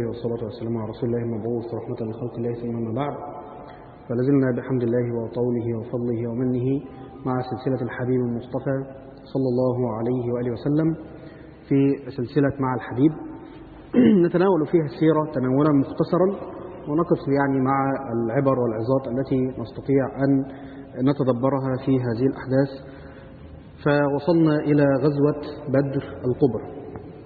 والصلاة والسلام على رسول الله المبعوث رحمة لخلق الله ثم أما بعد فلازلنا بحمد الله وطوله وفضله ومنه مع سلسلة الحبيب المصطفى صلى الله عليه وآله وسلم في سلسلة مع الحبيب نتناول فيها السيرة تناولا مختصرا ونقف يعني مع العبر والعظات التي نستطيع أن نتدبرها في هذه الأحداث فوصلنا إلى غزوة بدر الكبرى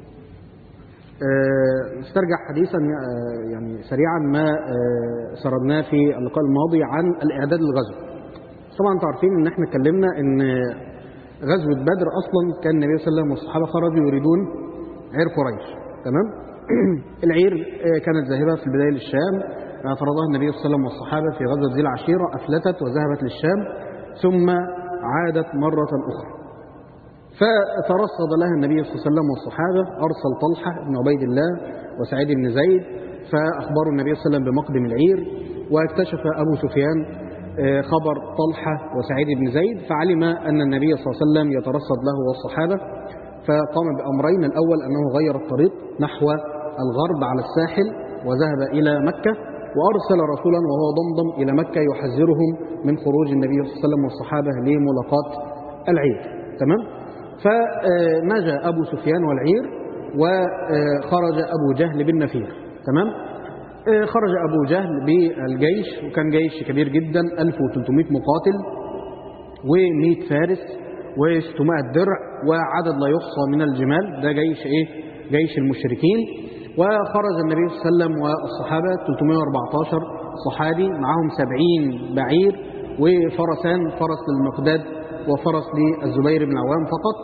نسترجع حديثا يعني سريعا ما سردناه في اللقاء الماضي عن الإعداد للغزو طبعا انتم عارفين ان احنا اتكلمنا ان غزوة بدر اصلا كان النبي صلى الله عليه وسلم والصحابة خرجوا يريدون عير قريش تمام العير كانت ذاهبة في البداية للشام فرضها النبي صلى الله عليه وسلم والصحابة في غزوة ذي العشيرة أفلتت وذهبت للشام ثم عادت مرة أخرى فترصد لها النبي صلى الله عليه وسلم والصحابة أرسل طلحة بن عبيد الله وسعيد بن زيد فأخبروا النبي صلى الله عليه وسلم بمقدم العير واكتشف أبو سفيان خبر طلحة وسعيد بن زيد فعلم أن النبي صلى الله عليه وسلم يترصد له والصحابة فقام بأمرين الأول أنه غير الطريق نحو الغرب على الساحل وذهب إلى مكة وأرسل رسولا وهو ضمضم إلى مكة يحذرهم من خروج النبي صلى الله عليه وسلم والصحابة لملاقاة العير تمام فنجا أبو سفيان والعير وخرج أبو جهل بالنفير تمام خرج أبو جهل بالجيش وكان جيش كبير جدا 1300 مقاتل و100 فارس و600 درع وعدد لا يحصى من الجمال ده جيش ايه جيش المشركين وخرج النبي صلى الله عليه وسلم والصحابة 314 صحابي معهم 70 بعير وفرسان فرس للمقداد وفرس للزبير بن عوام فقط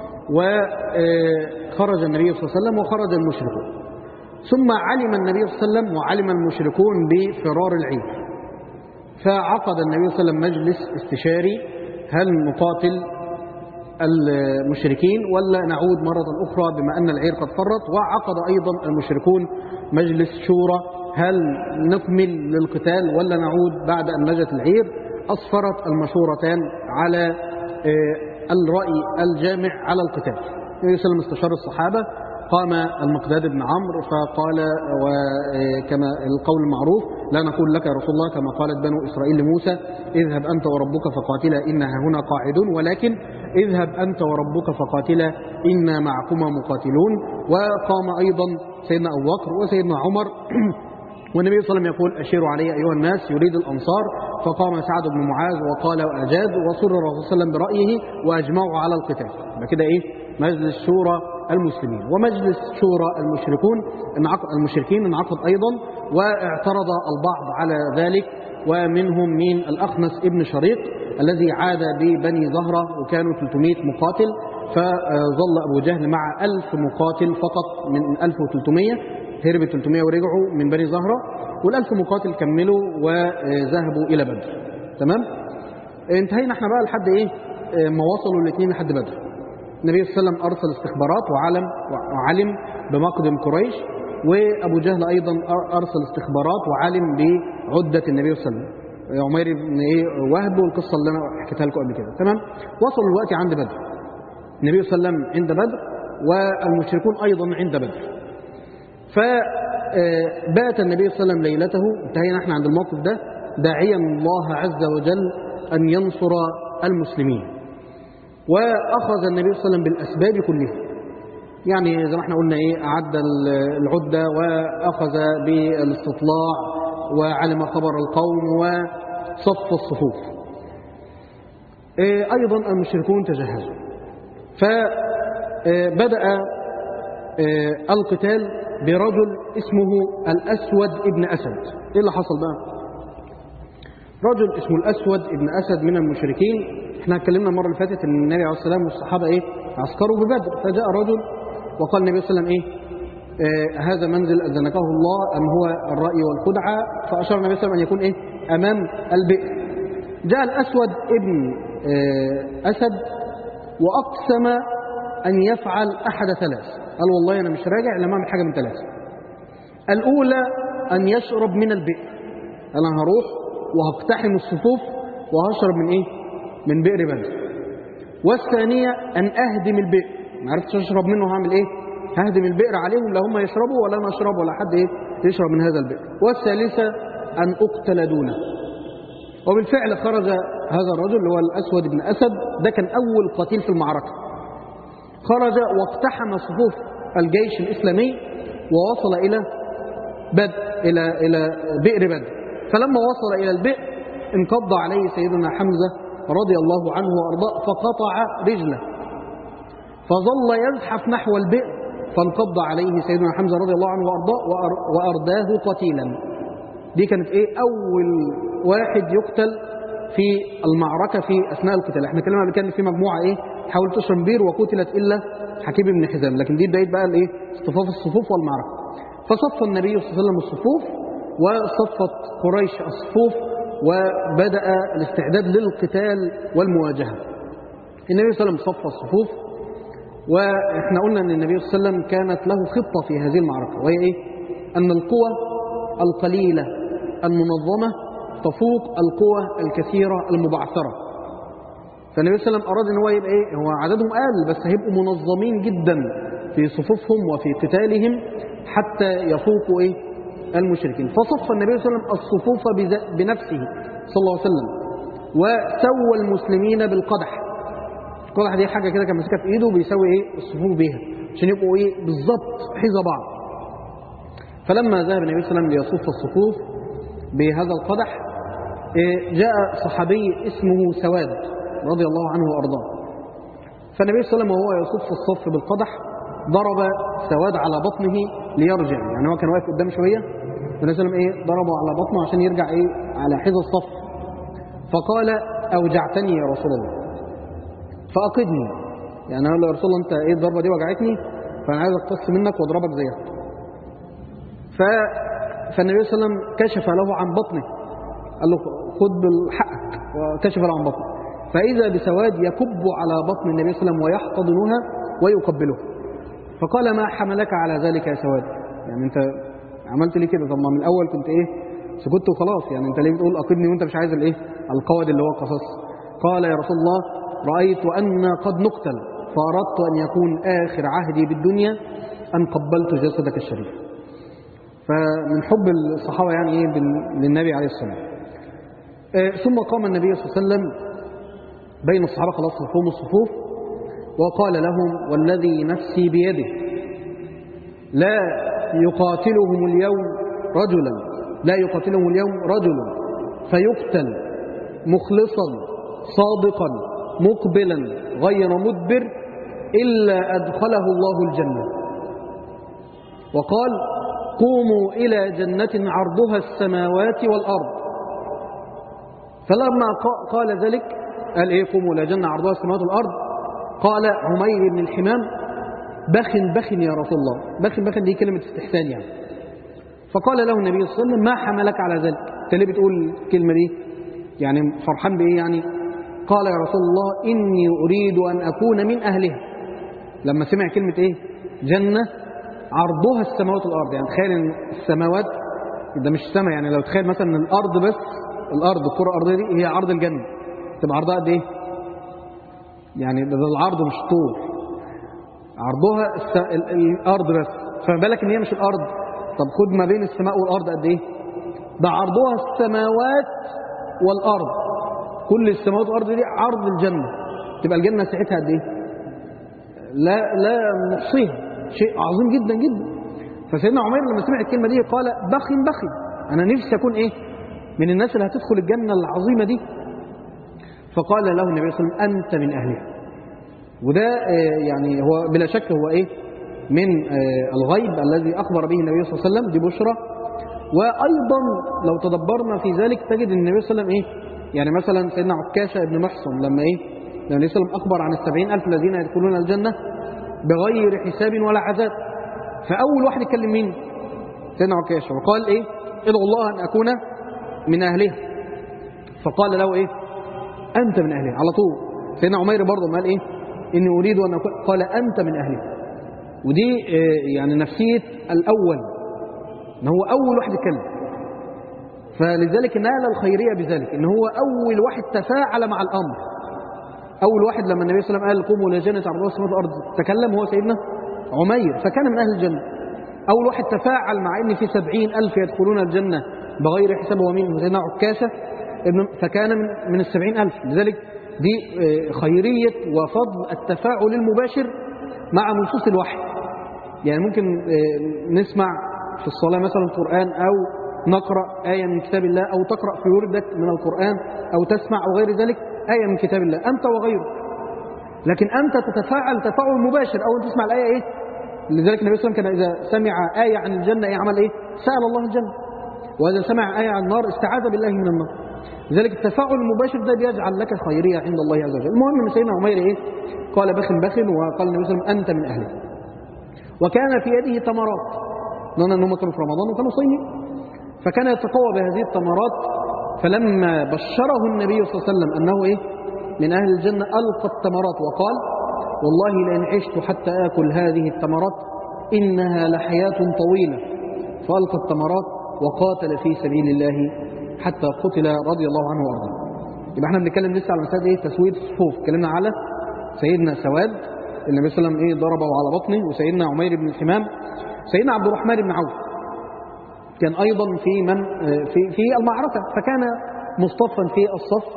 وخرج النبي صلى الله عليه وسلم وخرج المشركون ثم علم النبي صلى الله عليه وسلم وعلم المشركون بفرار العير فعقد النبي صلى الله عليه وسلم مجلس استشاري هل نقاتل المشركين ولا نعود مرة أخرى بما أن العير قد فرط وعقد أيضا المشركون مجلس شورى هل نكمل للقتال ولا نعود بعد أن نجت العير أصفرت المشورتان على الرأي الجامع على القتال النبي صلى الله عليه وسلم استشار الصحابة قام المقداد بن عمرو فقال وكما القول المعروف لا نقول لك يا رسول الله كما قالت بنو إسرائيل لموسى اذهب أنت وربك فقاتلا إنها هنا قاعدون ولكن اذهب أنت وربك فقاتلا إنا معكما مقاتلون وقام أيضا سيدنا أبو بكر وسيدنا عمر والنبي صلى الله عليه وسلم يقول أشيروا علي أيها الناس يريد الأنصار فقام سعد بن معاذ وقال وأجاد وصر الرسول صلى الله عليه وسلم برأيه وأجمعوا على القتال كده إيه مجلس شورى المسلمين ومجلس شورى المشركون المشركين انعقد أيضا واعترض البعض على ذلك ومنهم من الأخنس ابن شريق الذي عاد ببني زهرة وكانوا 300 مقاتل فظل أبو جهل مع 1000 مقاتل فقط من 1300 هرب 300 ورجعوا من بني زهرة والألف مقاتل كملوا وذهبوا إلى بدر تمام انتهينا احنا بقى لحد ايه ما وصلوا الاثنين لحد بدر النبي صلى الله عليه وسلم أرسل استخبارات وعلم وعلم بمقدم قريش وأبو جهل أيضا أرسل استخبارات وعلم بعدة النبي صلى الله عليه وسلم عمير بن ايه وهب والقصة اللي أنا حكيتها لكم قبل كده تمام وصلوا الوقت عند بدر النبي صلى الله عليه وسلم عند بدر والمشركون أيضا عند بدر فبات النبي صلى الله عليه وسلم ليلته انتهينا احنا عند الموقف ده داعيا الله عز وجل أن ينصر المسلمين وأخذ النبي صلى الله عليه وسلم بالأسباب كلها يعني زي ما احنا قلنا ايه أعد العدة وأخذ بالاستطلاع وعلم خبر القوم وصف الصفوف أيضا المشركون تجهزوا فبدأ القتال برجل اسمه الأسود ابن أسد إيه اللي حصل بقى رجل اسمه الأسود ابن أسد من المشركين احنا اتكلمنا المرة اللي فاتت ان النبي عليه الصلاة والسلام والصحابة ايه عسكروا ببدر فجاء رجل وقال النبي صلى الله عليه وسلم ايه آه هذا منزل أذنكه الله أم هو الرأي والخدعة فأشار النبي صلى الله عليه وسلم أن يكون ايه أمام البئر جاء الأسود ابن آه أسد وأقسم أن يفعل أحد ثلاث قال والله أنا مش راجع لما أعمل حاجة من ثلاثة الأولى أن يشرب من البئر قال أنا هروح وهقتحم الصفوف وهشرب من إيه من بئر بدر والثانية أن أهدم البئر ما عرفتش أشرب منه هعمل إيه ههدم البئر عليهم لا هم يشربوا ولا أنا أشرب ولا حد إيه يشرب من هذا البئر والثالثة أن أقتل دونه وبالفعل خرج هذا الرجل اللي هو الأسود بن أسد ده كان أول قتيل في المعركة خرج واقتحم صفوف الجيش الإسلامي ووصل إلى بدء إلى إلى بئر بدر فلما وصل إلى البئر انقض عليه سيدنا حمزة رضي الله عنه وأرضاه فقطع رجله فظل يزحف نحو البئر فانقض عليه سيدنا حمزة رضي الله عنه وأرضاه وأر- وأرداه قتيلا دي كانت إيه أول واحد يقتل في المعركة في أثناء القتال احنا اتكلمنا قبل كده إن في مجموعة إيه حاولت تشرب بير وقتلت إلا حكيم بن حزام لكن دي بداية بقى الإيه اصطفاف الصفوف والمعركة فصف النبي صلى الله عليه وسلم الصفوف وصفت قريش الصفوف وبدأ الاستعداد للقتال والمواجهة النبي صلى الله عليه وسلم صف الصفوف واحنا قلنا ان النبي صلى الله عليه وسلم كانت له خطة في هذه المعركة وهي ايه ان القوى القليلة المنظمة تفوق القوى الكثيرة المبعثرة فالنبي صلى الله عليه وسلم اراد ان هو يبقى ايه هو عددهم قل بس هيبقوا منظمين جدا في صفوفهم وفي قتالهم حتى يفوقوا ايه المشركين فصف النبي صلى الله عليه وسلم الصفوف بذ- بنفسه صلى الله عليه وسلم وسوى المسلمين بالقدح القدح دي حاجه كده كان ماسكها في ايده وبيسوي ايه الصفوف بيها عشان يبقوا ايه بالظبط حذا بعض فلما ذهب النبي صلى الله عليه وسلم ليصف الصفوف بهذا القدح إيه، جاء صحابي اسمه سواد رضي الله عنه وارضاه فالنبي صلى الله عليه وسلم وهو يصف الصف بالقدح ضرب سواد على بطنه ليرجع يعني هو كان واقف قدام شويه فالنبي صلى الله عليه وسلم ايه ضربه على بطنه عشان يرجع ايه على حذا الصف فقال اوجعتني يا رسول الله فأقدني يعني قال له يا رسول الله انت ايه الضربه دي وجعتني فانا عايز اقتص منك واضربك زيها ف فالنبي صلى الله عليه وسلم كشف له عن بطنه قال له خد بالحقك وكشف له عن بطنه فاذا بسواد يكب على بطن النبي صلى الله عليه وسلم ويحتضنها ويقبله فقال ما حملك على ذلك يا سواد يعني انت عملت ليه كده طب ما من الاول كنت ايه سكت وخلاص يعني انت ليه بتقول اقدني وانت مش عايز الايه القواد اللي هو القصص قال يا رسول الله رايت ان قد نقتل فاردت ان يكون اخر عهدي بالدنيا ان قبلت جسدك الشريف فمن حب الصحابه يعني ايه بال- للنبي عليه الصلاه والسلام آه، ثم قام النبي صلى الله عليه وسلم بين الصحابه خلاص صفوهم الصفوف وقال لهم والذي نفسي بيده لا يقاتلهم اليوم رجلا لا يقاتلهم اليوم رجل فيقتل مخلصا صادقا مقبلا غير مدبر إلا أدخله الله الجنة وقال قوموا إلى جنة عرضها السماوات والأرض فلما قا- قال ذلك قال إيه قوموا إلى جنة عرضها السماوات والأرض قال عمير بن الحمام بخ بخ يا رسول الله بخ بخ دي كلمة استحسان يعني فقال له النبي صلى الله عليه وسلم ما حملك على ذلك انت ليه بتقول الكلمة دي يعني فرحان بإيه يعني قال يا رسول الله إني أريد أن أكون من أهلها لما سمع كلمة إيه جنة عرضها السماوات والأرض يعني تخيل إن السماوات ده مش السماء يعني لو تخيل مثلا إن الأرض بس الأرض الكرة الأرضية دي هي عرض الجنة تبقى عرضها قد إيه يعني ده ده العرض مش طول عرضها الس... ال... الارض بس فما بالك ان هي مش الارض طب خد ما بين السماء والارض قد ايه ده عرضها السماوات والارض كل السماوات والارض دي عرض الجنه تبقى الجنه ساعتها قد ايه لا لا نحصيها شيء عظيم جدا جدا فسيدنا عمير لما سمع الكلمه دي قال بخ بخ انا نفسي اكون ايه من الناس اللي هتدخل الجنه العظيمه دي فقال له النبي صلى الله عليه وسلم انت من اهلها وده آه، يعني هو بلا شك هو ايه من آه، الغيب الذي اخبر به النبي صلى الله عليه وسلم دي بشرى وايضا لو تدبرنا في ذلك تجد ان النبي صلى الله عليه وسلم ايه يعني مثلا سيدنا عكاشه بن محصن لما ايه لما النبي صلى الله عليه وسلم اخبر عن السبعين الف الذين يدخلون الجنه بغير حساب ولا عذاب فاول واحد يتكلم مين سيدنا عكاشه وقال ايه ادعو الله ان اكون من اهلها فقال له ايه انت من اهلها على طول سيدنا عمير برضه قال ايه اني اريد ان اكون قال انت من اهلها ودي آه، يعني نفسيه الاول ان هو اول واحد يتكلم فلذلك نال الخيريه بذلك ان هو اول واحد تفاعل مع الامر اول واحد لما النبي صلى الله عليه وسلم قال قوموا الى جنه عرضها السماوات والارض تكلم هو سيدنا عمير فكان من اهل الجنه أول واحد تفاعل مع أن في سبعين ألف يدخلون الجنة بغير حساب ومين سيدنا عكاشة ابن فكان من, من السبعين ألف لذلك دي آه، خيرية وفضل التفاعل المباشر مع نصوص الوحي يعني ممكن آه، نسمع في الصلاة مثلا القرآن أو نقرأ آية من كتاب الله أو تقرأ في وردك من القرآن أو تسمع أو غير ذلك آية من كتاب الله أنت وغيرك لكن أنت تتفاعل تفاعل مباشر أول تسمع الآية إيه لذلك النبي صلى الله عليه وسلم كان إذا سمع آية عن الجنة إيه عمل إيه سأل الله الجنة وإذا سمع آية عن النار استعاذ بالله من النار لذلك التفاعل المباشر ده بيجعل لك خيرية عند الله عز وجل المهم ان سيدنا عمير إيه قال بخ بخ وقال النبي صلى الله عليه وسلم أنت من أهله وكان في يده تمرات لأن أنهم كانوا في رمضان وكانوا صايمين فكان يتقوى بهذه التمرات فلما بشره النبي صلى الله عليه وسلم أنه إيه من أهل الجنة ألقى التمرات وقال والله لئن عشت حتى آكل هذه التمرات إنها لحياة طويلة فألقى التمرات وقاتل في سبيل الله حتى قتل رضي الله عنه وارضاه يبقى احنا بنتكلم لسه على مسألة ايه تسويد الصفوف اتكلمنا على سيدنا سواد النبي صلى الله عليه وسلم ايه ضربه على بطنه وسيدنا عمير بن الحمام سيدنا عبد الرحمن بن عوف كان ايضا في من في في المعركه فكان مصطفا في الصف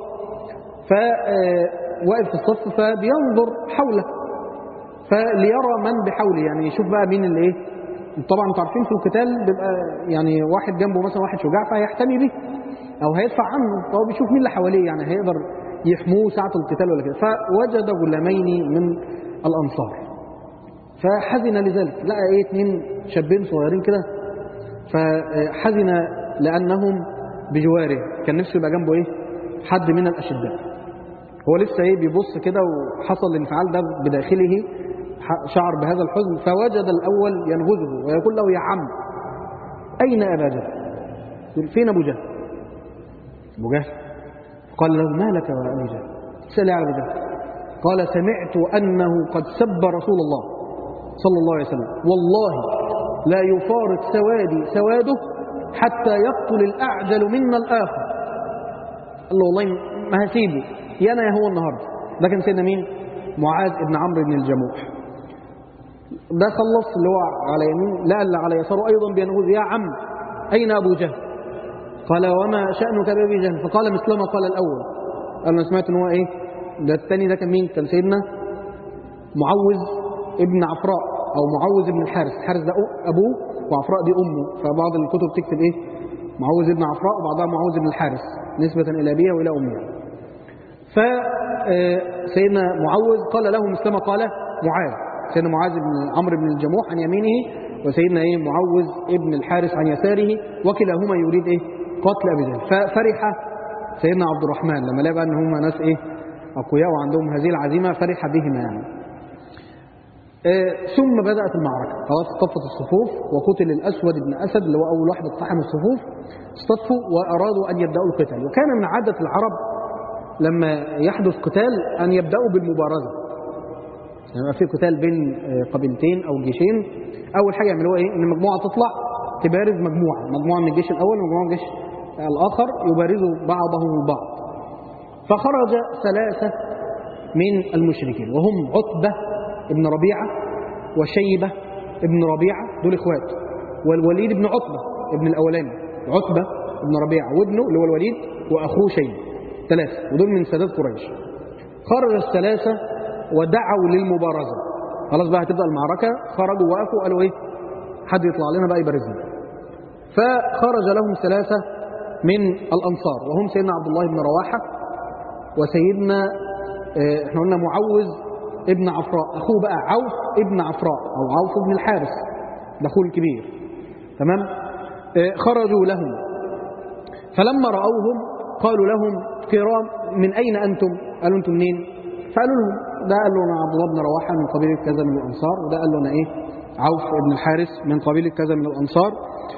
فواقف في الصف فبينظر حوله فليرى من بحوله يعني يشوف بقى مين اللي ايه طبعا انتوا عارفين في القتال بيبقى يعني واحد جنبه مثلا واحد شجاع فهيحتمي به او هيدفع عنه فهو بيشوف مين اللي حواليه يعني هيقدر يحموه ساعة القتال ولا كده فوجد غلامين من الأنصار فحزن لذلك لقى ايه اتنين شابين صغيرين كده فحزن لأنهم بجواره كان نفسه يبقى جنبه ايه حد من الأشداء هو لسه ايه بيبص كده وحصل الانفعال ده بداخله شعر بهذا الحزن فوجد الأول ينغزه ويقول له يا عم أين أبا جهل يقول فين أبو جهل أبو جهل قال له ما لك يا أبي جهل سأل على أبو جهل قال سمعت أنه قد سب رسول الله صلى الله عليه وسلم والله لا يفارق سوادي سواده حتى يقتل الأعجل منا الآخر قال له والله ما هسيبه يا أنا يا هو النهاردة ده كان سيدنا مين معاذ بن عمرو بن الجموح ده خلص اللي هو على يمين لا اللي على يساره أيضا بينهوذ يا عم أين أبو جهل قال وما شأنك بأبي جهل فقال مثلما قال الأول قال أنا سمعت ان هو إيه ده الثاني ده كان مين كان سيدنا معوذ ابن عفراء أو معوذ ابن الحارث الحارث ده أبوه وعفراء دي أمه فبعض الكتب تكتب إيه معوذ ابن عفراء وبعضها معوذ ابن الحارث نسبة إلى أبيه وإلى أمه فسيدنا معوذ قال له مثلما قال معاذ سيدنا معاذ بن عمرو بن الجموح عن يمينه وسيدنا ايه معوذ ابن الحارث عن يساره وكلاهما يريد ايه قتل ابي جهل ففرح سيدنا عبد الرحمن لما لقى ان هم ناس ايه اقوياء وعندهم هذه العزيمه فرح بهما يعني آه ثم بدات المعركه خلاص اصطفت الصفوف وقتل الاسود بن اسد اللي هو اول واحد اقتحم الصفوف اصطفوا وارادوا ان يبداوا القتال وكان من عاده العرب لما يحدث قتال ان يبداوا بالمبارزه يعني في قتال بين قبيلتين او جيشين اول حاجه يعملوها ايه ان مجموعه تطلع تبارز مجموعه مجموعه من الجيش الاول ومجموعه من الجيش الاخر يبارزوا بعضهم البعض فخرج ثلاثه من المشركين وهم عتبه ابن ربيعه وشيبه ابن ربيعه دول اخوات والوليد بن عتبه ابن الاولاني عتبه ابن ربيعه وابنه اللي هو الوليد واخوه شيبه ثلاثه ودول من سادات قريش خرج الثلاثه ودعوا للمبارزة خلاص بقى هتبدأ المعركة خرجوا وقفوا قالوا ايه حد يطلع لنا بقى يبارزنا فخرج لهم ثلاثة من الأنصار وهم سيدنا عبد الله بن رواحة وسيدنا اه احنا قلنا معوذ ابن عفراء أخوه بقى عوف ابن عفراء أو عوف بن الحارث ده أخوه الكبير تمام اه خرجوا لهم فلما رأوهم قالوا لهم كرام من أين أنتم قالوا أنتم منين فقالوا لهم ده قال له انا عبد الله بن رواحه من قبيله كذا من الانصار وده قال له انا ايه عوف بن الحارث من قبيله كذا من الانصار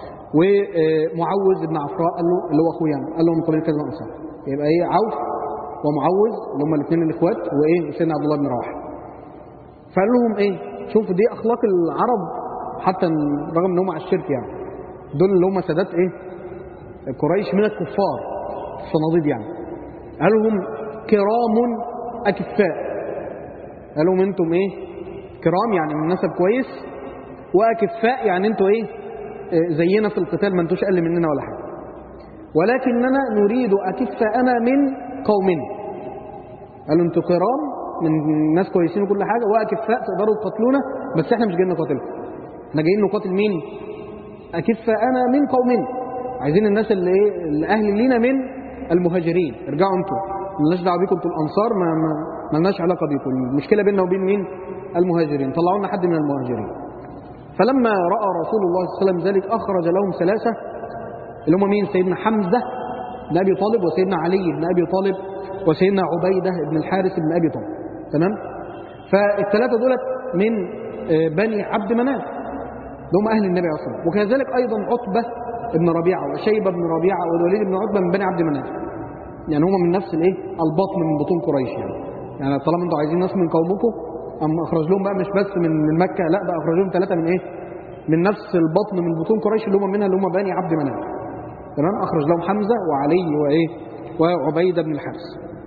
ومعوذ بن عفراء قال له اللي هو اخوه يعني قال له من قبيله كذا من الانصار يبقى ايه عوف ومعوذ اللي هم الاثنين الاخوات وايه سيدنا عبد الله بن رواحه فقال لهم ايه شوف دي اخلاق العرب حتى رغم ان هم على الشرك يعني دول اللي هم سادات ايه قريش من الكفار الصناديد يعني قال لهم كرام أكفاء قال لهم أنتم إيه كرام يعني من نسب كويس واكفاء يعني انتوا ايه آه، زينا في القتال ما انتوش اقل مننا ولا حاجه ولكننا نريد اكفاءنا من قومنا قالوا انتوا كرام من ناس كويسين وكل حاجه واكفاء تقدروا تقاتلونا بس احنا مش جايين نقاتلكم احنا جايين نقاتل مين اكفاءنا من قومنا عايزين الناس اللي ايه اللي اهل لينا من المهاجرين ارجعوا انتوا مالناش دعوه بيكم انتوا الانصار ما ما مالناش علاقه بيكم المشكله بيننا وبين مين المهاجرين طلعوا لنا حد من المهاجرين فلما راى رسول الله صلى الله عليه وسلم ذلك اخرج لهم ثلاثه اللي هم مين سيدنا حمزه بن ابي طالب وسيدنا علي بن ابي طالب وسيدنا عبيده بن الحارث بن ابي طالب تمام فالثلاثه دولت من آه، بني عبد مناف اللي هم اهل النبي اصلا وكذلك ايضا عتبه بن ربيعه وشيبه بن ربيعه والوليد بن عتبه من بني عبد مناف يعني هم من نفس الايه البطن من بطون قريش يعني يعني طالما انتوا عايزين ناس من قومكم أم أخرج لهم بقى مش بس من من مكة لا ده أخرج لهم ثلاثة من إيه؟ من نفس البطن من بطون قريش اللي هم منها اللي هم بني عبد مناف تمام أخرج لهم حمزة وعلي وإيه؟ وعبيدة بن الحارث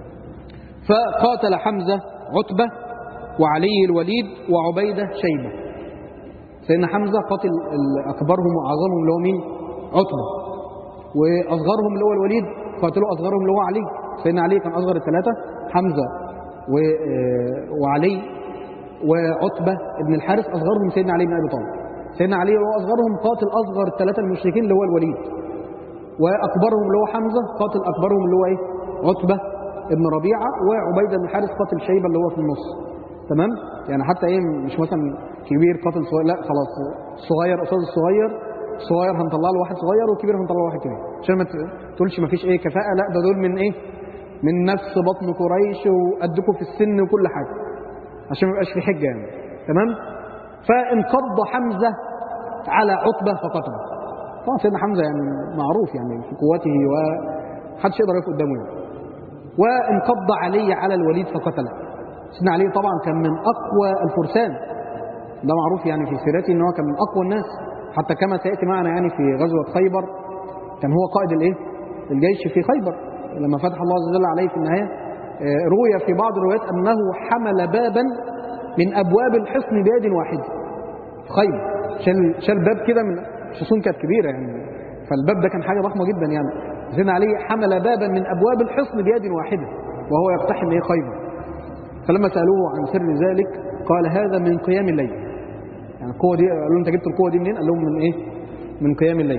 فقاتل حمزة عتبة وعلي الوليد وعبيدة شيبة سيدنا حمزة قاتل ال- أكبرهم وأعظمهم اللي هو مين؟ عتبة وأصغرهم اللي هو الوليد قاتلوا أصغرهم اللي هو علي سيدنا علي كان أصغر الثلاثة حمزة و... آه، وعلي وعتبة بن الحارث أصغرهم سيدنا علي بن أبي طالب سيدنا علي هو أصغرهم قاتل أصغر الثلاثة المشركين اللي هو الوليد وأكبرهم اللي هو حمزة قاتل أكبرهم اللي هو إيه عتبة بن ربيعة وعبيدة بن الحارث قاتل شيبة اللي هو في النص تمام يعني حتى إيه مش مثلا كبير قاتل صغير لا خلاص صغير قصاد الصغير صغير هنطلع له واحد صغير وكبير هنطلع له واحد كبير عشان ما ت- تقولش ما فيش ايه كفاءة لا ده دول من ايه من نفس بطن قريش وقدكم في السن وكل حاجة عشان ما يبقاش في حجة يعني تمام فانقض حمزة على عتبة فقتله طبعا سيدنا حمزة يعني معروف يعني في قوته ومحدش يقدر يقف قدامه يعني وانقض علي على الوليد فقتله سيدنا علي طبعا كان من أقوى الفرسان ده معروف يعني في سيرته ان هو كان من أقوى الناس حتى كما سيأتي معنا يعني في غزوة خيبر كان هو قائد الايه الجيش في خيبر لما فتح الله عز وجل عليه في النهاية آه، روي في بعض الروايات أنه حمل بابا من أبواب الحصن بيد واحدة في خيبر شال, شال باب كده من الحصون كانت كبيرة يعني فالباب ده كان حاجة ضخمة جدا يعني سيدنا علي حمل بابا من أبواب الحصن بيد واحدة وهو يقتحم ايه خيبر فلما سألوه عن سر ذلك قال هذا من قيام الليل يعني القوة دي قالوا له انت جبت القوة دي منين؟ قال لهم من ايه؟ من قيام الليل.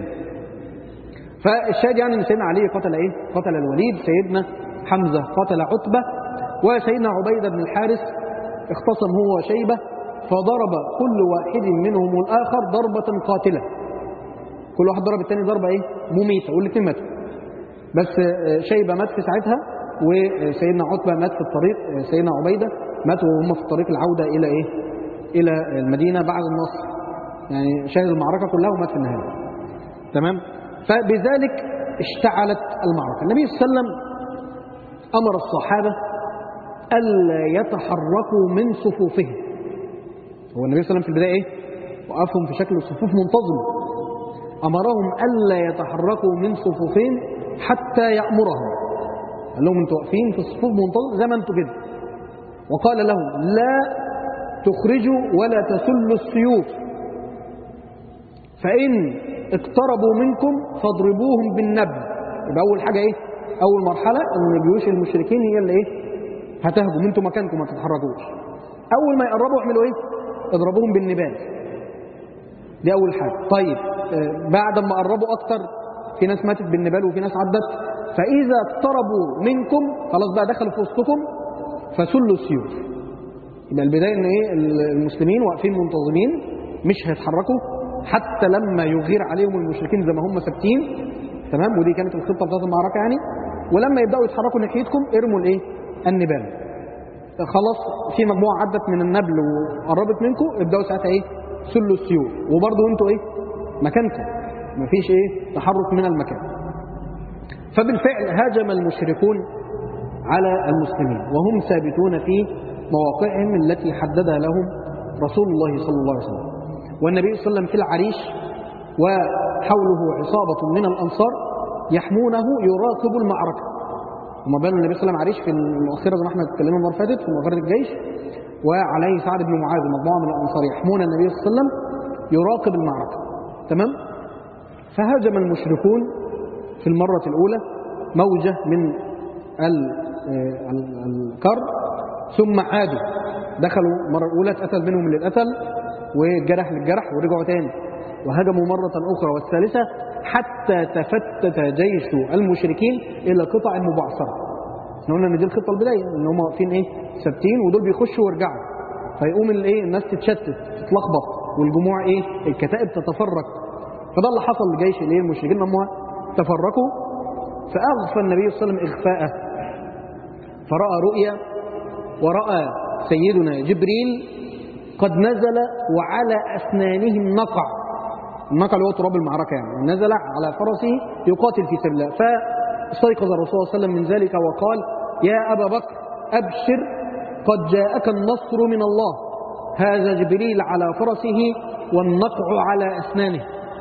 فالشاهد يعني ان سيدنا علي قتل ايه؟ قتل الوليد، سيدنا حمزة قتل عتبة، وسيدنا عبيدة بن الحارث اختصم هو وشيبة فضرب كل واحد منهم الآخر ضربة قاتلة. كل واحد ضرب الثاني ضربة ايه؟ مميتة والاثنين ماتوا. بس آه، شيبة مات في ساعتها وسيدنا عتبة مات في الطريق آه، سيدنا عبيدة ماتوا وهم في طريق العودة إلى إيه؟ إلى المدينة بعد النصر يعني شهد المعركة كلها ومات في النهاية تمام فبذلك اشتعلت المعركة النبي صلى الله عليه وسلم أمر الصحابة ألا يتحركوا من صفوفهم هو النبي صلى الله عليه وسلم في البداية إيه؟ وقفهم في شكل صفوف منتظمة أمرهم ألا يتحركوا من صفوفهم حتى يأمرهم قال لهم انتوا واقفين في الصفوف منتظمة زي ما انتوا كده وقال لهم لا تخرجوا ولا تسلوا السيوف فإن اقتربوا منكم فاضربوهم بالنبل يبقى أول حاجة إيه؟ أول مرحلة إن جيوش المشركين هي اللي إيه؟ هتهجم انتوا مكانكم ما تتحركوش أول ما يقربوا اعملوا إيه؟ اضربوهم بالنبال دي أول حاجة طيب آه، بعد ما قربوا أكتر في ناس ماتت بالنبال وفي ناس عدت فإذا اقتربوا منكم خلاص بقى دخلوا في وسطكم فسلوا السيوف يبقى البداية ان ايه المسلمين واقفين منتظمين مش هيتحركوا حتى لما يغير عليهم المشركين زي ما هم ثابتين تمام ودي كانت الخطة بتاعت المعركة يعني ولما يبدأوا يتحركوا ناحيتكم ارموا الايه النبال خلاص في مجموعة عدت من النبل وقربت منكم ابدأوا ساعتها ايه سلوا السيوف وبرضه انتوا ايه مكانكم مفيش ايه تحرك من المكان فبالفعل هاجم المشركون على المسلمين وهم ثابتون في مواقعهم التي حددها لهم رسول الله صلى الله عليه وسلم والنبي صلى الله عليه وسلم في العريش وحوله عصابة من الأنصار يحمونه يراقب المعركة وما بال النبي صلى الله عليه وسلم عريش في المؤخرة زي ما احنا اتكلمنا المرة اللي فاتت في مؤخرة الجيش وعليه سعد بن معاذ ومجموعة من الأنصار يحمون النبي صلى الله عليه وسلم يراقب المعركة تمام فهاجم المشركون في المرة الأولى موجة من ال- آه، ال- الكر ثم عادوا دخلوا المرة الأولى اتقتل منهم اللي اتقتل وجرح للجرح ورجعوا تاني وهجموا مرة أخرى والثالثة حتى تفتت جيش المشركين إلى قطع مبعثرة احنا قلنا ان دي الخطه البدايه ان هم واقفين ايه ثابتين ودول بيخشوا ويرجعوا فيقوم الايه الناس تتشتت تتلخبط والجموع ايه الكتائب تتفرق فده اللي حصل لجيش الايه المشركين ان هم تفرقوا فاغفى النبي صلى الله عليه وسلم اغفاءه فراى رؤيا وراى سيدنا جبريل قد نزل وعلى اسنانه النقع النقع اللي هو تراب المعركه يعني نزل على فرسه يقاتل في سبيل الله فاستيقظ الرسول صلى الله عليه وسلم من ذلك وقال يا ابا بكر ابشر قد جاءك النصر من الله هذا جبريل على فرسه والنقع على اسنانه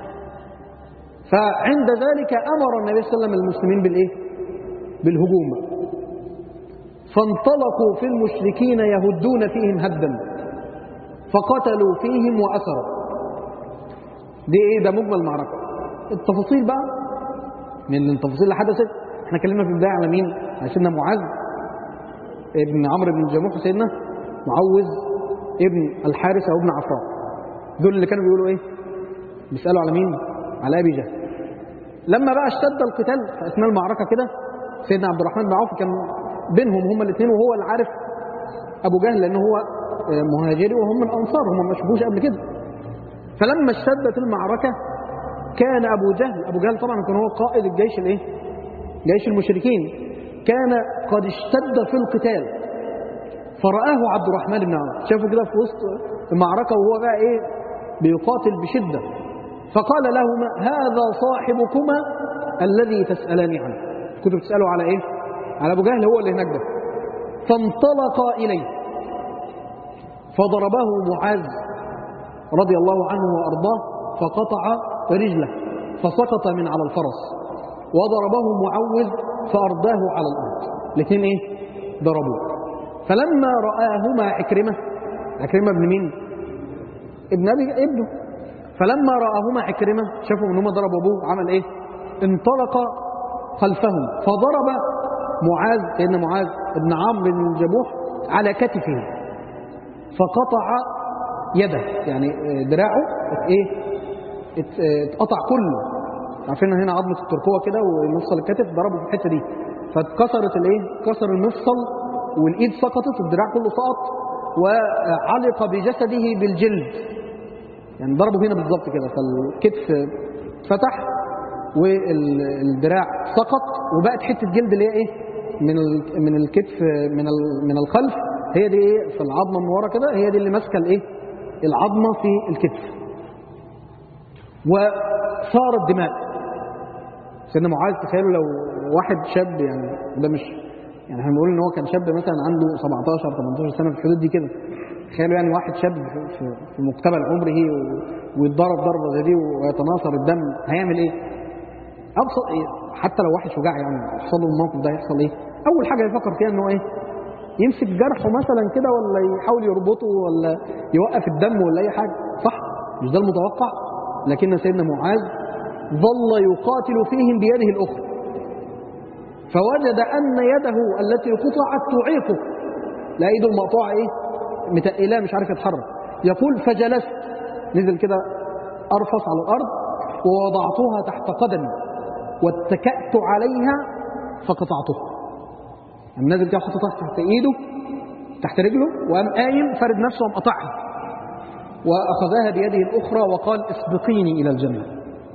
فعند ذلك امر النبي صلى الله عليه وسلم المسلمين بالايه بالهجوم فانطلقوا في المشركين يهدون فيهم هدا فقتلوا فيهم واسروا دي ايه ده مجمل المعركه التفاصيل بقى من التفاصيل اللي حدثت احنا اتكلمنا في البدايه على مين على سيدنا معاذ ابن عمرو بن الجموح وسيدنا معوذ ابن الحارث او ابن عفراء دول اللي كانوا بيقولوا ايه بيسالوا على مين على ابي جهل لما بقى اشتد القتال في اثناء المعركه كده سيدنا عبد الرحمن بن عوف كان بينهم هما الاثنين وهو اللي عارف ابو جهل لان هو مهاجري وهم من الانصار هم ما شافوش قبل كده فلما اشتدت المعركه كان ابو جهل ابو جهل طبعا كان هو قائد الجيش الايه جيش المشركين كان قد اشتد في القتال فرآه عبد الرحمن بن عوف شافه كده في وسط المعركة وهو بقى ايه بيقاتل بشدة فقال لهما هذا صاحبكما الذي تسألان عنه كنتوا بتسألوا على ايه على ابو جهل هو اللي هناك ده فانطلقا إليه فضربه معاذ رضي الله عنه وأرضاه فقطع رجله فسقط من على الفرس وضربه معوذ فأرداه على الأرض الاثنين ايه ضربوه فلما رآهما عكرمة عكرمة ابن مين ابن أبي ابنه فلما رآهما عكرمة شافوا ان هم ضربوا ابوه عمل ايه انطلق خلفهم فضرب معاذ سيدنا معاذ ابن عمرو بن الجموح على كتفه فقطع يده يعني دراعه ايه اتقطع كله عارفين هنا عظمه الترقوه كده ومفصل الكتف ضربه في الحته دي فاتكسرت الايه كسر المفصل والايد سقطت والدراع كله سقط وعلق بجسده بالجلد يعني ضربه هنا بالظبط كده فالكتف فتح والدراع سقط وبقت حته جلد اللي هي ايه من من الكتف من من الخلف هي دي ايه في العظمه من ورا كده هي دي اللي ماسكه الايه العظمه في الكتف وصارت دماء سيدنا معاذ تخيلوا لو واحد شاب يعني ده مش يعني احنا بنقول ان هو كان شاب مثلا عنده 17 18 سنه في الحدود دي كده تخيلوا يعني واحد شاب في, في مقتبل عمره ويتضرب ضربه زي دي ويتناثر الدم هيعمل ايه؟ ابسط إيه؟ حتى لو واحد شجاع يعني يحصل له الموقف ده هيحصل ايه؟ اول حاجه يفكر فيها ان هو ايه؟ يمسك جرحه مثلا كده ولا يحاول يربطه ولا يوقف الدم ولا اي حاجه صح؟ مش ده المتوقع؟ لكن سيدنا معاذ ظل يقاتل فيهم بيده الاخرى فوجد ان يده التي قطعت تعيقه لا ايده المقطوعه ايه؟ متقلاه مش عارف يتحرك يقول فجلست نزل كده ارفص على الارض ووضعتها تحت قدمي واتكأت عليها فقطعتها قام نازل كده حاططها تحت ايده تحت رجله وقام قايم فارد نفسه وقام قطعها واخذها بيده الاخرى وقال اسبقيني الى الجنه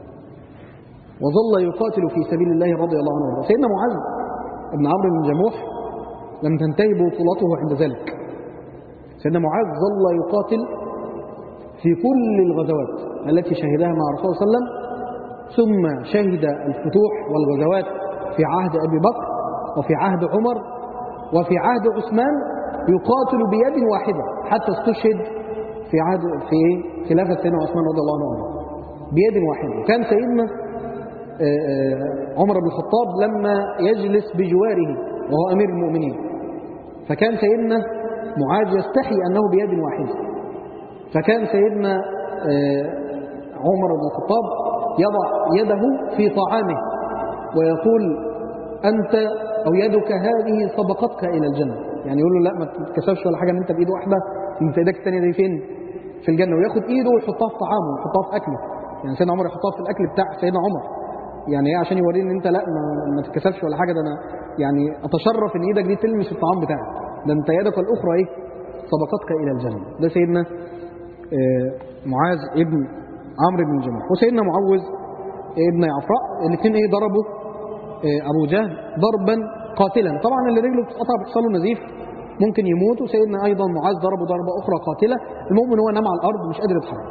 وظل يقاتل في سبيل الله رضي الله عنه وارضاه سيدنا معاذ بن عمرو بن جموح لم تنتهي بطولته عند ذلك سيدنا معاذ ظل يقاتل في كل الغزوات التي شهدها مع رسول الله صلى الله عليه وسلم ثم شهد الفتوح والغزوات في عهد أبي بكر وفي عهد عمر وفي عهد عثمان يقاتل بيد واحدة حتى استشهد في عهد في خلافة سيدنا عثمان رضي الله عنه بيد واحدة وكان سيدنا عمر بن الخطاب لما يجلس بجواره وهو أمير المؤمنين فكان سيدنا معاذ يستحي أنه بيد واحدة فكان سيدنا آه، عمر بن الخطاب يضع يده في طعامه ويقول أنت أو يدك هذه سبقتك إلى الجنة يعني يقول له لا ما تتكسفش ولا حاجة ان انت بايد واحده انت ايدك الثانيه دي فين في الجنه وياخد ايده ويحطها في طعامه ويحطها في اكله يعني سيدنا عمر يحطها في الاكل بتاع سيدنا عمر يعني ايه عشان يوريه ان انت لا ما, ما تتكسفش ولا حاجه ده انا يعني اتشرف ان ايدك دي تلمس الطعام بتاعك ده انت يدك الاخرى ايه سبقتك الى الجنه ده سيدنا آه، معاذ ابن عمرو بن جمح وسيدنا معوذ ابن عفراء الاثنين ايه ضربوا آه، ابو جهل ضربا قاتلا طبعا اللي رجله بتتقطع بيحصل له نزيف ممكن يموت وسيدنا ايضا معاذ ضربه ضربه اخرى قاتله المؤمن هو نام على الارض مش قادر يتحرك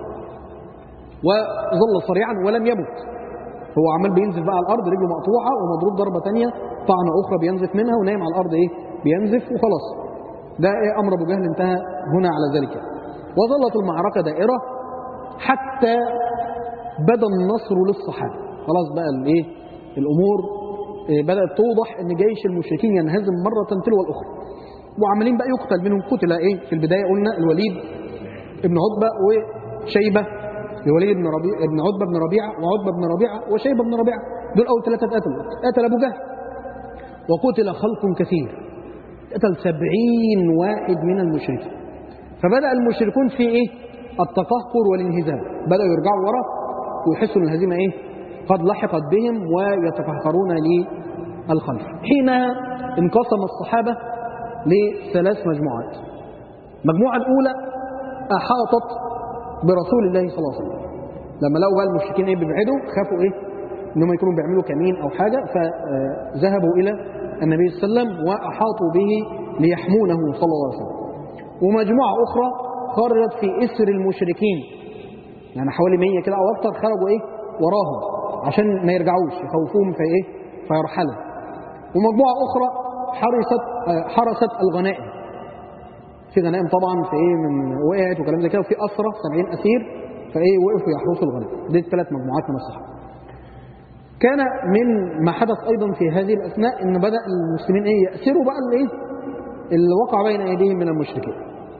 وظل صريعا ولم يمت هو عمال بينزف بقى على الارض رجله مقطوعه ومضروب ضربه ثانيه طعنه اخرى بينزف منها ونايم على الارض ايه بينزف وخلاص ده ايه امر ابو جهل انتهى هنا على ذلك وظلت المعركه دائره حتى بدا النصر للصحابه خلاص بقى الايه الامور إيه، بدات توضح ان جيش المشركين ينهزم مره تلو الاخرى وعمالين بقى يقتل منهم قتل ايه في البدايه قلنا الوليد ابن عتبه وشيبه الوليد بن ربيع ابن عتبه بن ربيعه وعتبه بن ربيعه وشيبه بن ربيعه دول اول ثلاثه اتقتلوا قتل ابو جهل وقتل خلق كثير قتل سبعين واحد من المشركين فبدأ المشركون في إيه؟ التقهقر والانهزام بدأوا يرجعوا ورا ويحسوا أن الهزيمة إيه؟ قد لحقت بهم ويتقهقرون للخلف حين انقسم الصحابة لثلاث مجموعات المجموعة الأولى أحاطت برسول الله صلى الله عليه وسلم لما لقوا بقى المشركين ايه بيبعدوا خافوا ايه انهم يكونوا بيعملوا كمين او حاجه فذهبوا الى النبي صلى الله عليه وسلم واحاطوا به ليحمونه صلى الله عليه وسلم ومجموعه اخرى خرجت في اسر المشركين يعني حوالي 100 كده او اكتر خرجوا ايه وراهم عشان ما يرجعوش يخوفوهم في ايه فيرحلوا ومجموعه اخرى حرست حرست الغنائم في غنائم طبعا في ايه من وقعت وكلام زي كده وفي اسرى 70 اسير فايه وقفوا يحرسوا الغنائم دي ثلاث مجموعات من الصحابه كان من ما حدث ايضا في هذه الاثناء ان بدا المسلمين ايه ياسروا بقى الايه اللي وقع بين ايديهم من المشركين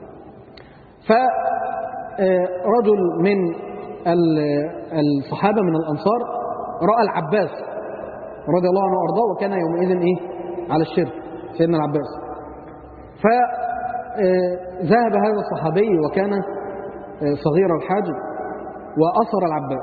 فرجل من الصحابه من الانصار راى العباس رضي الله عنه وارضاه وكان يومئذ ايه على الشرك سيدنا العباس فذهب هذا الصحابي وكان صغير الحاجب وأسر العباس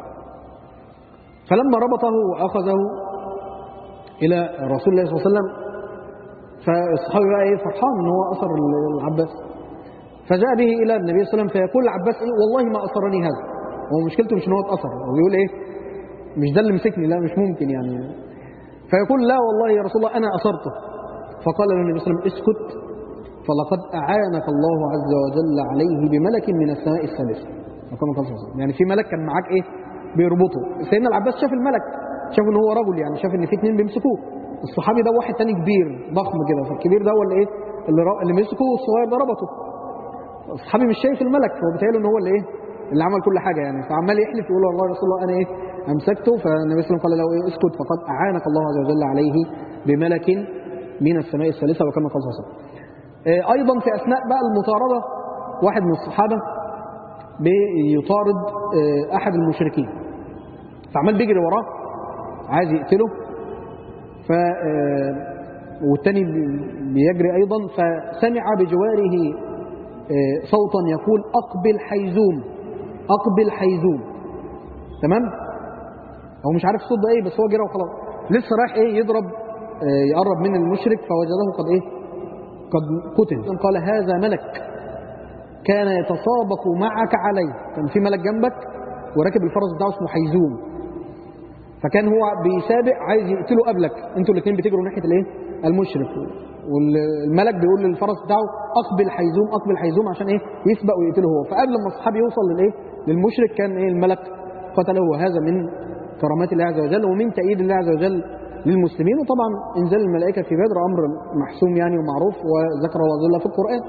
فلما ربطه وأخذه إلى رسول الله صلى الله عليه وسلم فالصحابي بقى إيه فرحان إن هو أسر العباس فجاء به إلى النبي صلى الله عليه وسلم فيقول العباس إيه والله ما أسرني هذا هو مشكلته مش إن هو اتأثر هو بيقول إيه مش ده اللي مسكني لا مش ممكن يعني فيقول لا والله يا رسول الله أنا أسرته فقال له النبي صلى الله عليه وسلم اسكت فلقد أعانك الله عز وجل عليه بملك من السماء الثالثة وكما قال صلى الله عليه وسلم يعني في ملك كان معاك ايه بيربطه سيدنا العباس شاف الملك شاف ان هو رجل يعني شاف ان في اثنين بيمسكوه الصحابي ده واحد تاني كبير ضخم كده فالكبير ده هو اللي ايه اللي, ر... اللي مسكه والصغير ده ربطه الصحابي مش شايف الملك هو بيتهيأله ان هو اللي ايه اللي عمل كل حاجه يعني فعمال يحلف يقول والله يا رسول الله انا ايه امسكته فالنبي صلى الله عليه وسلم قال له إيه اسكت فقد اعانك الله عز وجل عليه بملك من السماء الثالثه وكما قال صلى الله عليه وسلم ايضا في اثناء بقى المطارده واحد من الصحابه بيطارد احد المشركين فعمال بيجري وراه عايز يقتله ف والتاني بيجري ايضا فسمع بجواره صوتا يقول اقبل حيزوم اقبل حيزوم تمام هو مش عارف الصوت ده ايه بس هو جرى وخلاص لسه رايح ايه يضرب يقرب من المشرك فوجده قد ايه قد قتل قال هذا ملك كان يتسابق معك عليه كان في ملك جنبك وراكب الفرس بتاعه اسمه حيزوم فكان هو بيسابق عايز يقتله قبلك انتوا الاثنين بتجروا ناحيه الايه المشرك والملك بيقول للفرس بتاعه اقبل حيزوم اقبل حيزوم عشان ايه يسبق ويقتله هو فقبل ما الصحابي يوصل للايه للمشرك كان ايه الملك قتله وهذا من كرامات الله عز وجل ومن تأييد الله عز وجل للمسلمين وطبعا انزال الملائكه في بدر امر محسوم يعني ومعروف وذكر الله عز وجل في القران